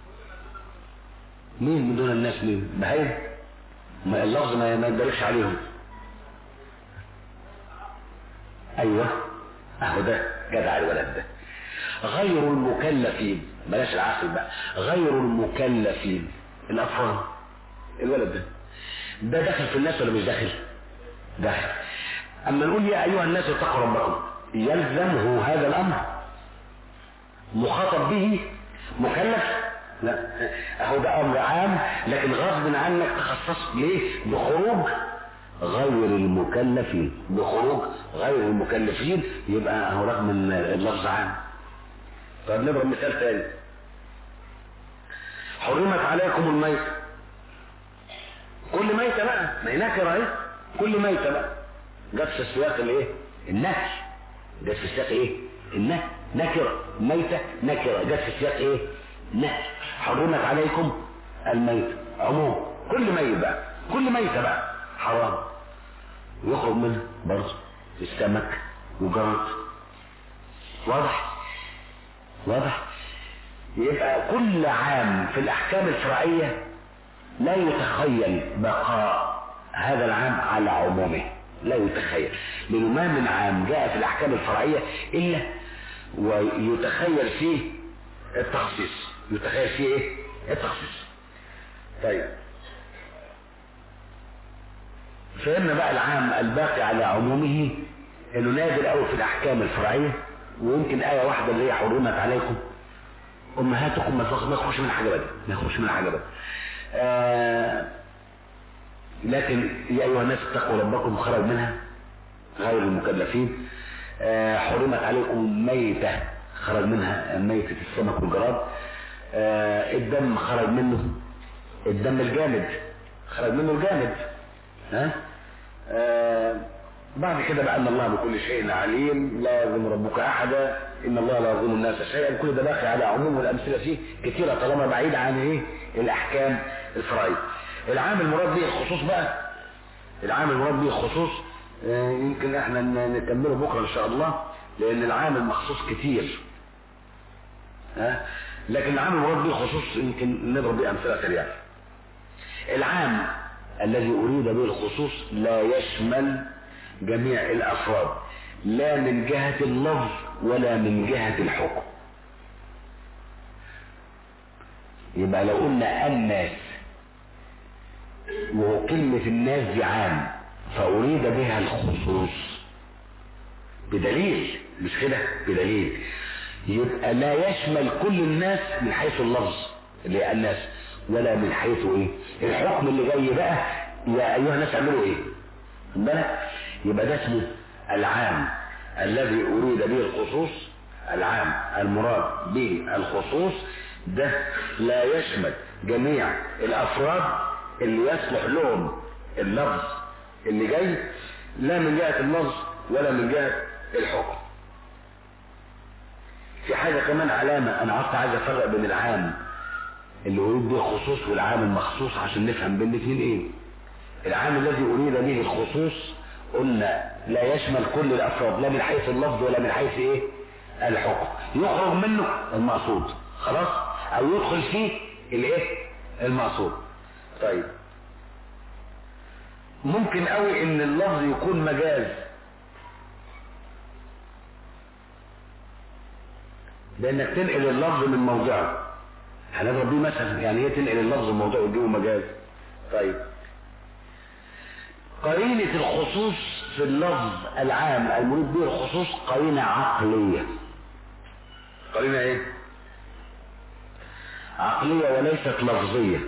A: مين من دون الناس مين بهايم ما اللفظ ما ما يندرجش عليهم ايوه اهو ده جدع الولد ده غير المكلفين بلاش العقل بقى غير المكلفين الافراد الولد ده ده داخل في الناس ولا مش داخل داخل اما نقول يا ايها الناس اتقوا ربكم يلزمه هذا الامر مخاطب به مكلف لا اهو ده امر عام لكن غصب عنك تخصصت ليه بخروج غير المكلفين بخروج غير المكلفين يبقى اهو رغم ان اللفظ عام طب نضرب مثال تاني حرمت عليكم الميت كل ميتة بقى ما هي نكرة اهي كل ميتة بقى جت في السياق الايه النهي جت في سياق ايه النهي نكرة ميتة نكرة جت في سياق ايه نهي حرمت عليكم الميت عموم كل ميت بقى كل ميتة بقى حرام ويخرج منها برضه السمك وجرد واضح واضح يبقى كل عام في الاحكام الفرعية لا يتخيل بقاء هذا العام على عمومه لا يتخيل لانه ما من عام جاء في الاحكام الفرعية الا ويتخيل فيه التخصيص يتخيل فيه ايه التخصيص طيب فهمنا بقى العام الباقي على عمومه انه نادر قوي في الاحكام الفرعيه ويمكن ايه واحده اللي هي حرمت عليكم امهاتكم ما تخش- ما يخش من حاجه بدل ما يخش من حاجه بدل آه لكن يا ايها الناس اتقوا ربكم خرج منها غير المكلفين آه حرمت عليكم ميتة خرج منها ميتة السمك والجراد آه الدم خرج منه الدم الجامد خرج منه الجامد ها آه بعد كده بقى ان الله بكل شيء عليم لا يظلم ربك احدا ان الله لا يظلم الناس شيئا كل ده باقي على عموم والامثله فيه كثيره طالما بعيد عن ايه الاحكام الفرعيه العام المراد به الخصوص بقى العام المراد به الخصوص آه، يمكن احنا ن- نكمله بكره ان شاء الله لان العام المخصوص كتير ها لكن العام المراد به الخصوص يمكن نضرب به امثله سريعه العام الذي اريد به الخصوص لا يشمل جميع الافراد لا من جهة اللفظ ولا من جهة الحكم يبقى لو قلنا الناس وكلمة الناس دي عام فأريد بها الخصوص بدليل مش كده بدليل يبقى لا يشمل كل الناس من حيث اللفظ اللي هي الناس ولا من حيث ايه الحكم اللي جاي بقى يا ايها الناس اعملوا ايه خد بالك يبقى ده اسمه العام الذي اريد به الخصوص العام المراد به الخصوص ده لا يشمل جميع الافراد اللي يصلح لهم اللفظ اللي جاي لا من جهة اللفظ ولا من جهة الحكم في حاجة كمان علامة انا عرفت عايز افرق بين العام اللي اريد به الخصوص والعام المخصوص عشان نفهم بين الاثنين ايه العام الذي اريد به الخصوص قلنا لا يشمل كل الافراد لا من حيث اللفظ ولا من حيث ايه الحكم يخرج منه المقصود خلاص او يدخل فيه الايه المقصود طيب ممكن قوي ان اللفظ يكون مجاز لانك تنقل اللفظ من موضعه هنضرب بيه مثلا يعني ايه تنقل اللفظ من موضعه وتجيبه مجاز طيب قرينة الخصوص في اللفظ العام المريد به الخصوص قرينة عقلية قرينة ايه عقلية وليست لفظية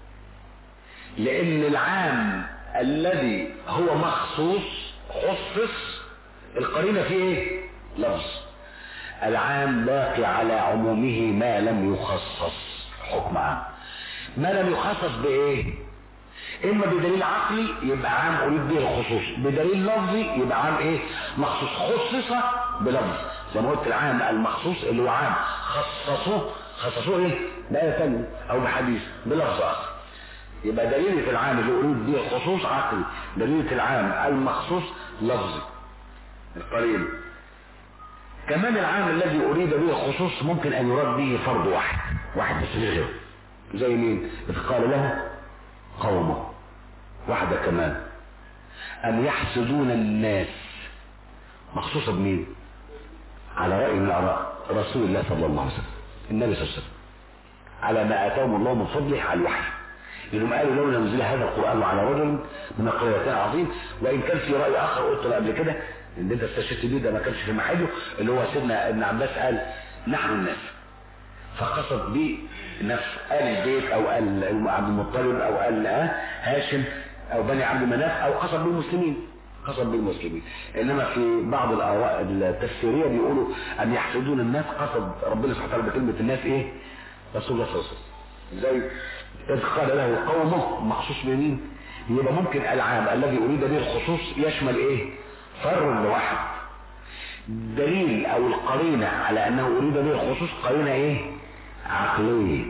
A: لان العام الذي هو مخصوص خصص القرينة فيه ايه لفظ العام باقي على عمومه ما لم يخصص حكم عام ما لم يخصص بايه اما بدليل عقلي يبقى عام اريد به الخصوص بدليل لفظي يبقى عام ايه مخصوص خصص بلفظ زي ما قلت العام المخصوص اللي هو عام خصصوه خصصوه ايه بآية ثانية او بحديث بلفظ اخر يبقى دليلة العام اللي اريد به الخصوص عقلي دليلة العام المخصوص لفظي القريب كمان العام الذي اريد به الخصوص ممكن ان يراد به فرد واحد واحد بس غيره زي مين اذ قال له قومه واحدة كمان أم يحسدون الناس مخصوصة بمين على رأي من الآراء رسول الله صلى الله عليه وسلم النبي صلى الله عليه وسلم على ما آتاهم الله من فضله على الوحي لأنهم قالوا لولا نزل هذا القرآن على رجل من القريتين عظيم وإن كان في رأي آخر قلت له قبل كده إن أنت استشهدت بيه ده ما كانش في محله اللي هو سيدنا ابن عباس قال نحن الناس فقصد به نفس آل البيت أو آل عبد المطلب أو آل هاشم أو بني عبد مناف أو قصد بالمسلمين قصد بالمسلمين إنما في بعض الآراء التفسيرية بيقولوا أن يحسدون الناس قصد ربنا سبحانه وتعالى بكلمة الناس إيه؟ رسول الله صلى الله عليه وسلم زي إذ قال له قومه مخصوص بمين؟ يبقى ممكن العام الذي أريد به الخصوص يشمل إيه؟ فرد واحد دليل أو القرينة على أنه أريد به الخصوص قرينة إيه؟ عقلية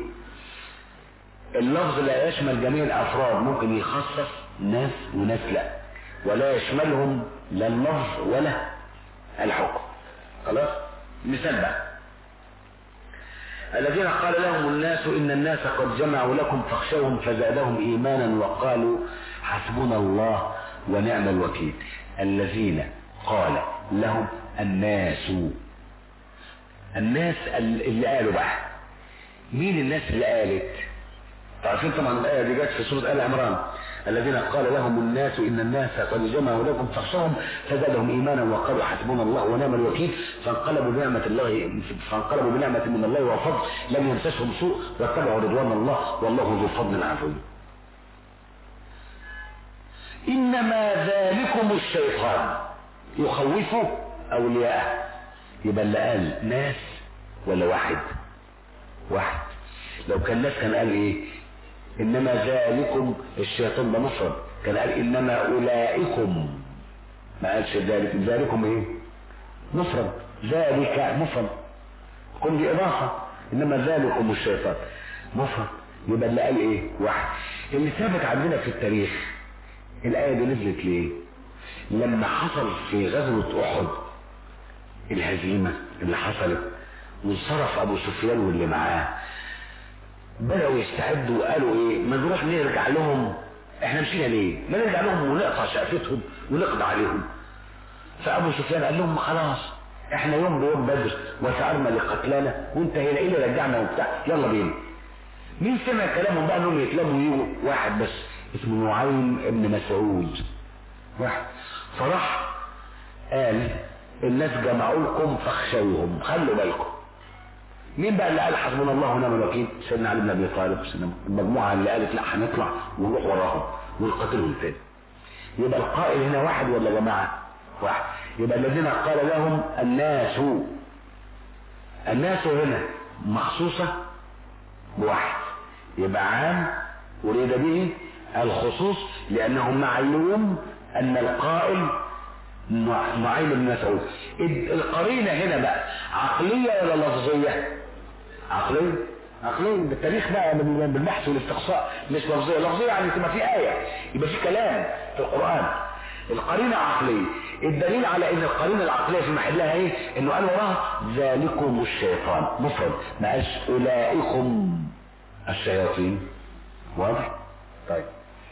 A: اللفظ لا يشمل جميع الافراد ممكن يخصص ناس وناس لا ولا يشملهم لا اللفظ ولا الحكم خلاص مثال بقى الذين قال لهم الناس ان الناس قد جمعوا لكم فاخشوهم فزادهم ايمانا وقالوا حسبنا الله ونعم الوكيل الذين قال لهم الناس الناس اللي قالوا بقى مين الناس اللي قالت عارفين طبعا الآية دي جت في سورة آل عمران الذين قال لهم الناس إن الناس قد جمعوا لكم فاخشوهم فزادهم إيمانا وقالوا حسبنا الله ونعم الوكيل فانقلبوا بنعمة الله فانقلبوا بنعمة من الله وفضل لم يمسسهم سوء واتبعوا رضوان الله والله ذو فضل عظيم إنما ذلكم الشيطان يخوف أولياءه يبقى اللي قال ناس ولا واحد واحد لو كان ناس كان قال ايه انما ذلكم الشيطان ده مفرد كان قال انما اولئكم ما قالش ذلك ذلكم ايه مفرد ذلك مفرد كن دي اضافه انما ذلكم الشيطان مفرد يبقى اللي قال ايه واحد اللي ثابت عندنا في التاريخ الايه دي نزلت ليه لما حصل في غزوه احد الهزيمه اللي حصلت وانصرف ابو سفيان واللي معاه بدأوا يستعدوا وقالوا ايه ما نروح نرجع لهم احنا مشينا ليه ما نرجع لهم ونقطع شقفتهم ونقضي عليهم فابو سفيان قال لهم خلاص احنا يوم بيوم بدر وسعرنا لقتلانا وانتهينا ايه اللي رجعنا وبتاع يلا بينا مين سمع كلامهم بقى انهم يتلموا يجوا واحد بس اسمه نعيم ابن مسعود واحد فراح قال الناس جمعوا لكم فاخشوهم خلوا بالكم مين بقى اللي قال حسبنا الله ونعم الوكيل سيدنا علي بن ابي طالب سيدنا المجموعه اللي قالت لا هنطلع ونروح وراهم ونقاتلهم تاني يبقى القائل هنا واحد ولا جماعه واحد يبقى الذين قال لهم الناس الناس هنا مخصوصه بواحد يبقى عام اريد به الخصوص لانه معلوم ان القائل نع- نعيم بن مسعود ال- القرينة هنا بقى عقلية ولا لفظية عقلية عقلية بالتاريخ بقى بال- بالبحث والاستقصاء مش لفظية لفظية يعني تبقى في آية يبقى في كلام في القرآن القرينة عقلية الدليل على ان القرينة العقلية في محلها ايه انه قال وراها ذلكم الشيطان مفرد ما قالش اولئكم الشياطين واضح طيب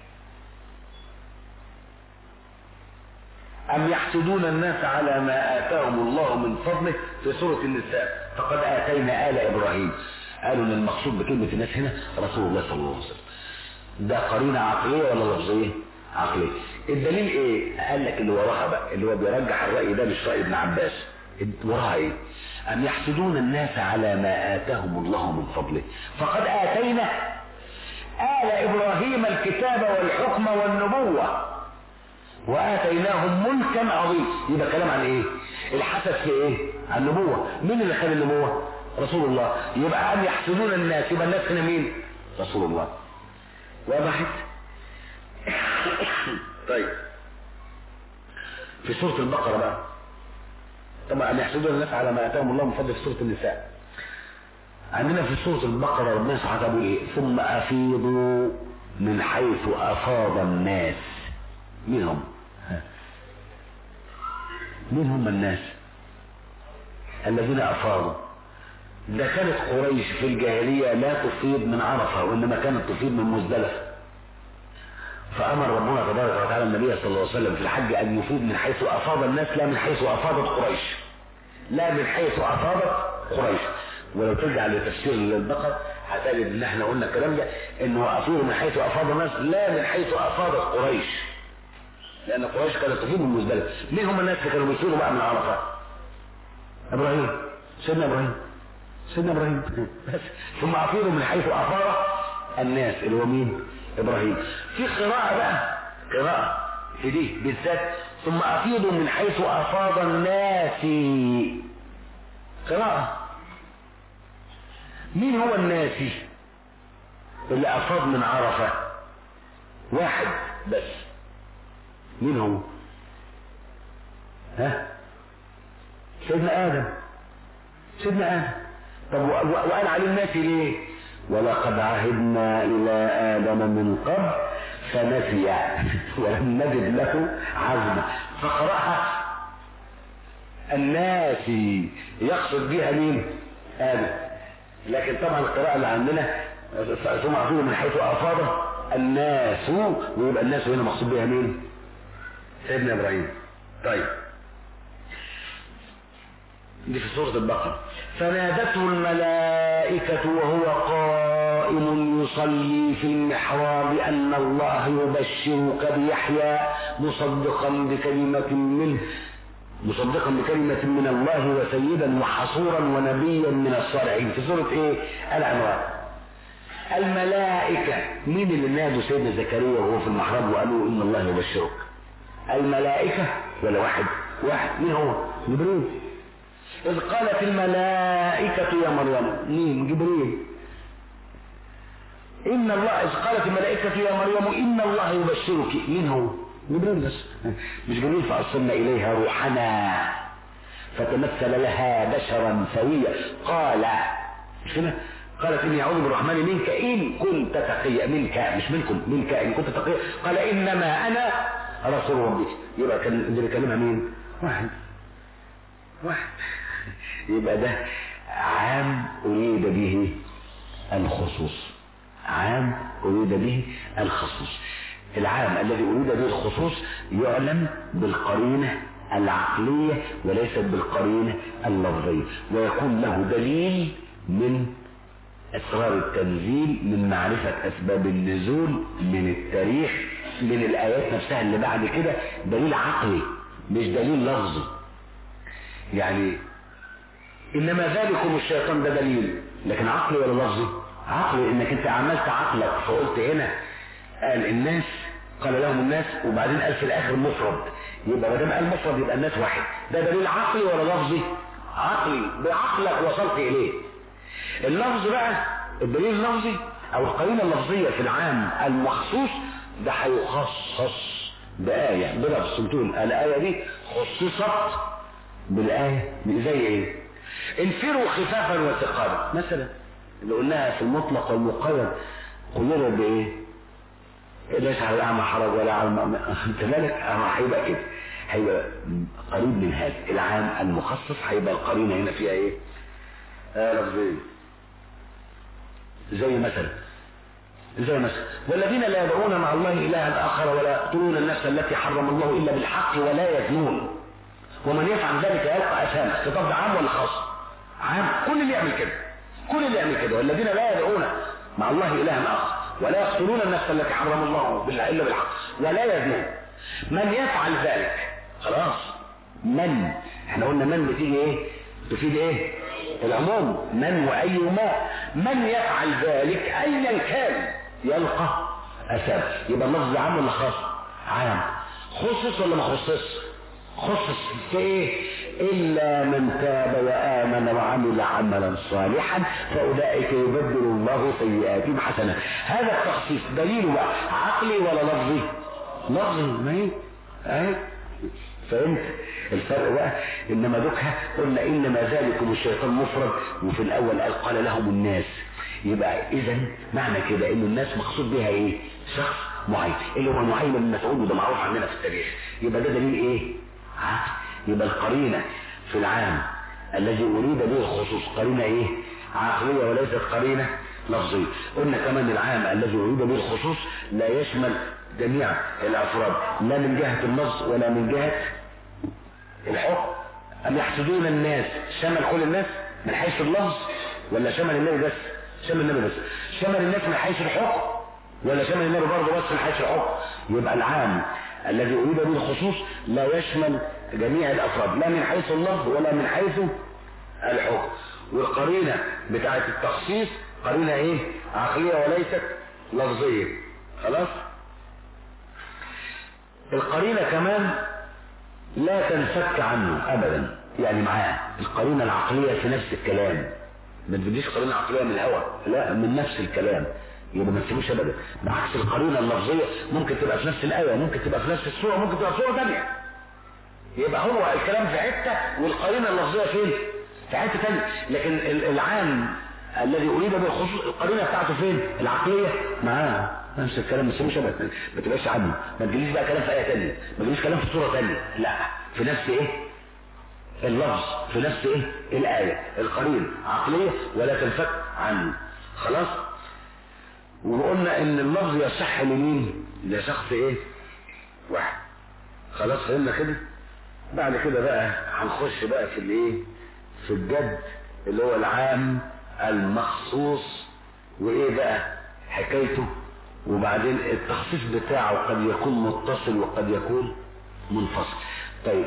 A: أم يحسدون الناس على ما آتاهم الله من فضله في سورة النساء فقد آتينا آل إبراهيم قالوا إن المقصود بكلمة الناس هنا رسول الله صلى الله عليه وسلم ده قرينة عقلية ولا لفظية؟ عقلية الدليل إيه؟ قال لك اللي وراها بقى اللي هو بيرجح الرأي ده مش رأي ابن عباس وراها إيه؟ أم يحسدون الناس على ما آتاهم الله من فضله فقد آتينا آل إبراهيم الكتاب والحكم والنبوة واتيناهم ملكا عظيما يبقى كلام عن ايه الحسد في ايه عن النبوه مين اللي خد النبوه رسول الله يبقى ان يحسدون الناس يبقى الناس هنا مين رسول الله وضحت طيب في سوره البقره بقى طبعا ان يحسدون الناس على ما اتاهم الله من فضل في سوره النساء عندنا في سوره البقره ربنا سبحانه وتعالى بيقول ايه ثم افيضوا من حيث افاض الناس مين هم مين هم الناس الذين افاضوا ده كانت قريش في الجاهلية لا تفيض من عرفة وإنما كانت تفيض من مزدلفة فأمر ربنا تبارك وتعالى النبي صلى الله عليه وسلم في الحج أن يفيض من حيث أفاض الناس لا من حيث أفاضت قريش لا من حيث أفاضت قريش ولو ترجع لتفسير البقر هتجد ان احنا قلنا الكلام ده انه افيض من حيث افاض الناس لا من حيث افاضت قريش لان قريش كانت تفيض من مزدلفه مين هم الناس اللي كانوا بيفيضوا بقى من عرفه ابراهيم سيدنا ابراهيم سيدنا ابراهيم بس ثم افيضوا من حيث افاض الناس اللي هو مين ابراهيم في قراءه بقى قراءه في دي بالذات ثم افيضوا من حيث افاض الناس قراءه مين هو الناسي اللي افاض من عرفه واحد بس مين هو ها سيدنا ادم سيدنا ادم طب و- و- وقال عليه الناسي ليه ولقد عهدنا الى ادم من قبل فنسي ولم نجد له عزما فقراها الناسي يقصد بها مين ادم لكن طبعا القراءة اللي عندنا ثم أفيض من حيث أفاض الناس ويبقى الناس هنا مقصود بها مين؟ سيدنا إبراهيم. طيب. دي في سورة البقرة. فنادته الملائكة وهو قائم يصلي في المحراب أن الله يبشرك بيحيى مصدقا بكلمة منه مصدقا بكلمة من الله وسيدا وحصورا ونبيا من الصالحين في سورة ايه العنوان الملائكة مين اللي نادوا سيدنا زكريا وهو في المحراب وقالوا ان الله يبشرك الملائكة ولا واحد واحد مين هو جبريل إذ قالت الملائكة يا مريم مين جبريل إن الله إذ قالت الملائكة يا مريم إن الله يبشرك مين هو جبريل بس مش جبريل فأرسلنا إليها روحنا فتمثل لها بشرا سويا قال مش كده قالت إني أعوذ بالرحمن منك إن كنت تقيا منك مش منكم منك إن كنت تقيا قال إنما أنا رسول ربك يبقى كان اللي بيكلمها مين؟ واحد واحد يبقى ده عام أريد به الخصوص عام أريد به الخصوص العام الذي أريد به الخصوص يعلم بالقرينة العقلية وليست بالقرينة اللفظية ويكون له دليل من أسرار التنزيل من معرفة أسباب النزول من التاريخ من الآيات نفسها اللي بعد كده دليل عقلي مش دليل لفظي يعني إنما ذلكم الشيطان ده دليل لكن عقلي ولا لفظي عقلي إنك أنت عملت عقلك فقلت هنا قال الناس قال لهم الناس وبعدين قال في الآخر مفرد يبقى ما دام قال مفرد يبقى الناس واحد ده دليل عقلي ولا لفظي عقلي بعقلك وصلت إليه اللفظ بقى الدليل اللفظي او القرينه اللفظيه في العام المخصوص ده هيخصص بآية بلفظ بتقول الآية دي خصصت بالآية زي ايه انفروا خفافا وثقالا مثلا اللي قلناها في المطلق والمقيد قلنا بايه ليس على الاعمى حرج ولا على المأمى انت مالك هيبقى كده هيبقى قريب من هذا العام المخصص هيبقى القرينه هنا فيها ايه آه لفظيه زي مثلا زي مثلا والذين لا يدعون مع الله الها اخر ولا يقتلون النفس التي حرم الله الا بالحق ولا يزنون ومن يفعل ذلك يلقى اثاما خطاب ده عام ولا خاص عام كل اللي يعمل كده كل اللي يعمل كده والذين لا يدعون مع الله الها اخر ولا يقتلون النفس التي حرم الله الا بالحق ولا يزنون من يفعل ذلك خلاص من احنا قلنا من بتيجي ايه تفيد ايه العموم من واي ما من يفعل ذلك ايا كان يلقى اثام يبقى اللفظ عام ولا خاص عام خصص ولا ما خصص خصص في ايه الا من تاب وامن وعمل عملا صالحا فاولئك يبدل الله سيئاتهم حسنات هذا التخصيص دليل بقى عقلي ولا لفظي لفظي ما هي اهي فهمت الفرق بقى انما دوكها قلنا انما ذلكم الشيطان مفرد وفي الاول قال قال لهم الناس يبقى اذا معنى كده ان الناس مقصود بها ايه شخص معين اللي هو نعيم بن مسعود وده معروف عندنا في التاريخ يبقى ده دليل ايه عقل يبقى القرينة في العام الذي أريد به الخصوص قرينة إيه عقلية وليست قرينة لفظية قلنا كمان العام الذي أريد به الخصوص لا يشمل جميع الأفراد لا من جهة اللفظ ولا من جهة الحكم أم يحسدون الناس شمل كل الناس من حيث اللفظ ولا شمل النبي بس شمل النبي بس شمل الناس من حيث الحكم ولا شمل النبي برضه بس من حيث الحكم يبقى العام الذي أريد به الخصوص لا يشمل جميع الأفراد لا من حيث اللفظ ولا من حيث الحكم والقرينة بتاعة التخصيص قرينة ايه عقلية وليست لفظية خلاص القرينة كمان لا تنفك عنه ابدا يعني معاه القرينة العقلية في نفس الكلام ما تجيش قرينة عقلية من الهوى لا من نفس الكلام يبقى ما تسيبوش ابدا بعكس القرينه اللفظيه ممكن تبقى في نفس الايه ممكن تبقى في نفس الصوره ممكن تبقى في صوره ثانيه يبقى هو الكلام في حته والقرينه اللفظيه فين في حته ثانيه لكن العام الذي اريد به الخصوص القرينه بتاعته فين العقليه معاه نفس الكلام ما تسيبوش ابدا ما تبقاش عنه ما تجيليش بقى كلام في ايه ثانيه ما تجيليش كلام في صوره ثانيه لا في نفس ايه اللفظ في نفس ايه الايه القرينه عقليه ولا تنفك عنه خلاص وقلنا ان اللفظ يصح لمين لشخص ايه واحد خلاص فهمنا كده بعد كده بقى هنخش بقى في الايه في الجد اللي هو العام المخصوص وايه بقى حكايته وبعدين التخصيص بتاعه قد يكون متصل وقد يكون منفصل طيب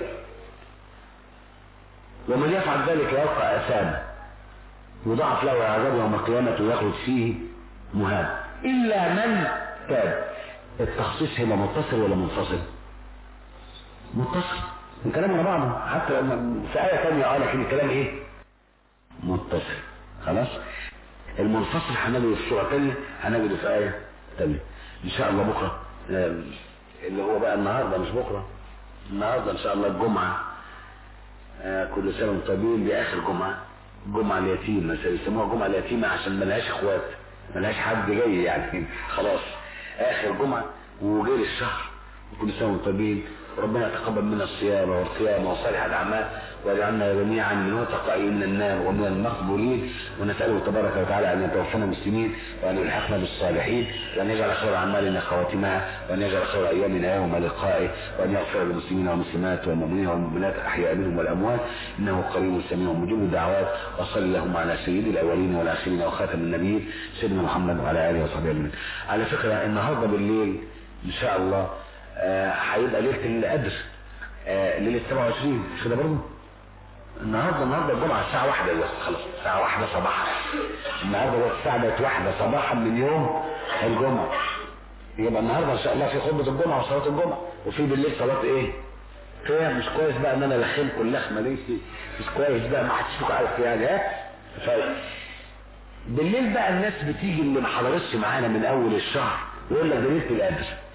A: ومن يفعل ذلك يلقى اثاما يضاعف له عذاب يوم القيامه ويخلد فيه مهاب إلا من تاب التخصيص هنا متصل ولا منفصل متصل الكلام مع بعضه حتى في آية ثانية قال لكن الكلام إيه متصل خلاص المنفصل هنجده في سورة ثانية هنجده في آية ثانية إن شاء الله بكرة اللي هو بقى النهاردة مش بكرة النهاردة إن شاء الله الجمعة كل سنة وانتم طيبين دي آخر جمعة الجمعة اليتيمة يسموها الجمعة اليتيمة عشان ملهاش اخوات ملهاش حد جاي يعني خلاص اخر جمعة وجيل الشهر وكل سنة وانتم طيبين ربنا يتقبل منا الصيام والقيام وصالح الاعمال واجعلنا جميعا من متقين من النار ومن المقبولين ونساله تبارك وتعالى ان يتوفانا مسلمين وان يلحقنا بالصالحين وان يجعل خير اعمالنا خواتمها وان يجعل خير ايامنا يوم لقائه وان يغفر للمسلمين والمسلمات والمؤمنين والمؤمنات الاحياء منهم والاموات انه قريب سميع مجيب الدعوات وصل اللهم على سيد الاولين والاخرين وخاتم النبيين سيدنا محمد وعلى اله وصحبه اجمعين على فكره النهارده بالليل ان شاء الله هيبقى ليله القدر ليله 27 مش كده برضه النهارده النهارده الجمعه الساعه واحدة بس خلاص الساعه واحدة صباحا النهارده بقت الساعه بقت واحدة صباحا من يوم الجمعه يبقى النهارده ان شاء الله في خطبه الجمعه وصلاه الجمعه وفي بالليل صلاه ايه؟ كده مش كويس بقى ان انا لخمكم اللخمه دي مش كويس بقى ما حدش فيكم عارف يعني ها؟ طيب بالليل بقى الناس بتيجي اللي ما حضرتش معانا من اول الشهر يقول لك ده ليله القدر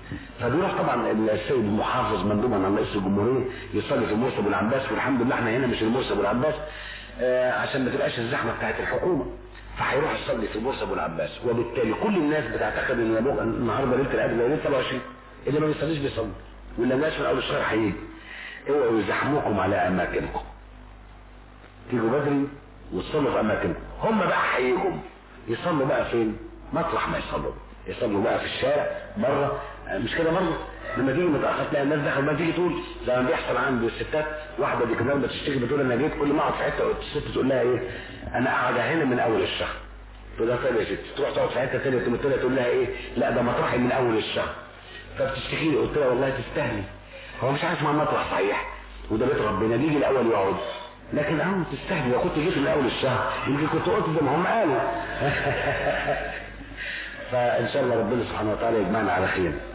A: فبيروح طبعا السيد المحافظ مندوبا عن رئيس الجمهوريه يصلي في المرسى ابو العباس والحمد لله احنا هنا مش المرسى ابو العباس آه عشان ما تبقاش الزحمه بتاعت الحكومه فهيروح يصلي في المرسى ابو العباس وبالتالي كل الناس بتعتقد ان يبقى النهارده ليله القدر ليله 27 اللي ما بيصليش بيصلي واللي الناس من اول الشهر هيجي اوعوا يزحموكم على اماكنكم تيجوا بدري وتصلوا في اماكنكم هم بقى هيجوا يصلوا بقى فين مطرح ما يصلوا يصلوا بقى في الشارع بره مش كده برضه لما تيجي متاخر تلاقي الناس داخل ما تيجي تقول زي ما بيحصل عند الستات واحده دي كمان بتشتكي بتقول انا جيت كل ما اقعد في حته الست تقول لها ايه انا قاعده هنا من اول الشهر تقول لها طيب يا ست تروح تقعد في حته ثانيه تقوم تقول لها تقول لها ايه لا ده مطرحي من اول الشهر فبتشتكي لي قلت لها والله تستاهلي هو مش عارف ما مطرح صحيح وده بيت ربنا بيجي الاول يقعد لكن اهو تستاهلي لو كنت جيت من اول الشهر يمكن كنت قلت زي ما هم قالوا فان شاء الله ربنا سبحانه وتعالى يجمعنا على خير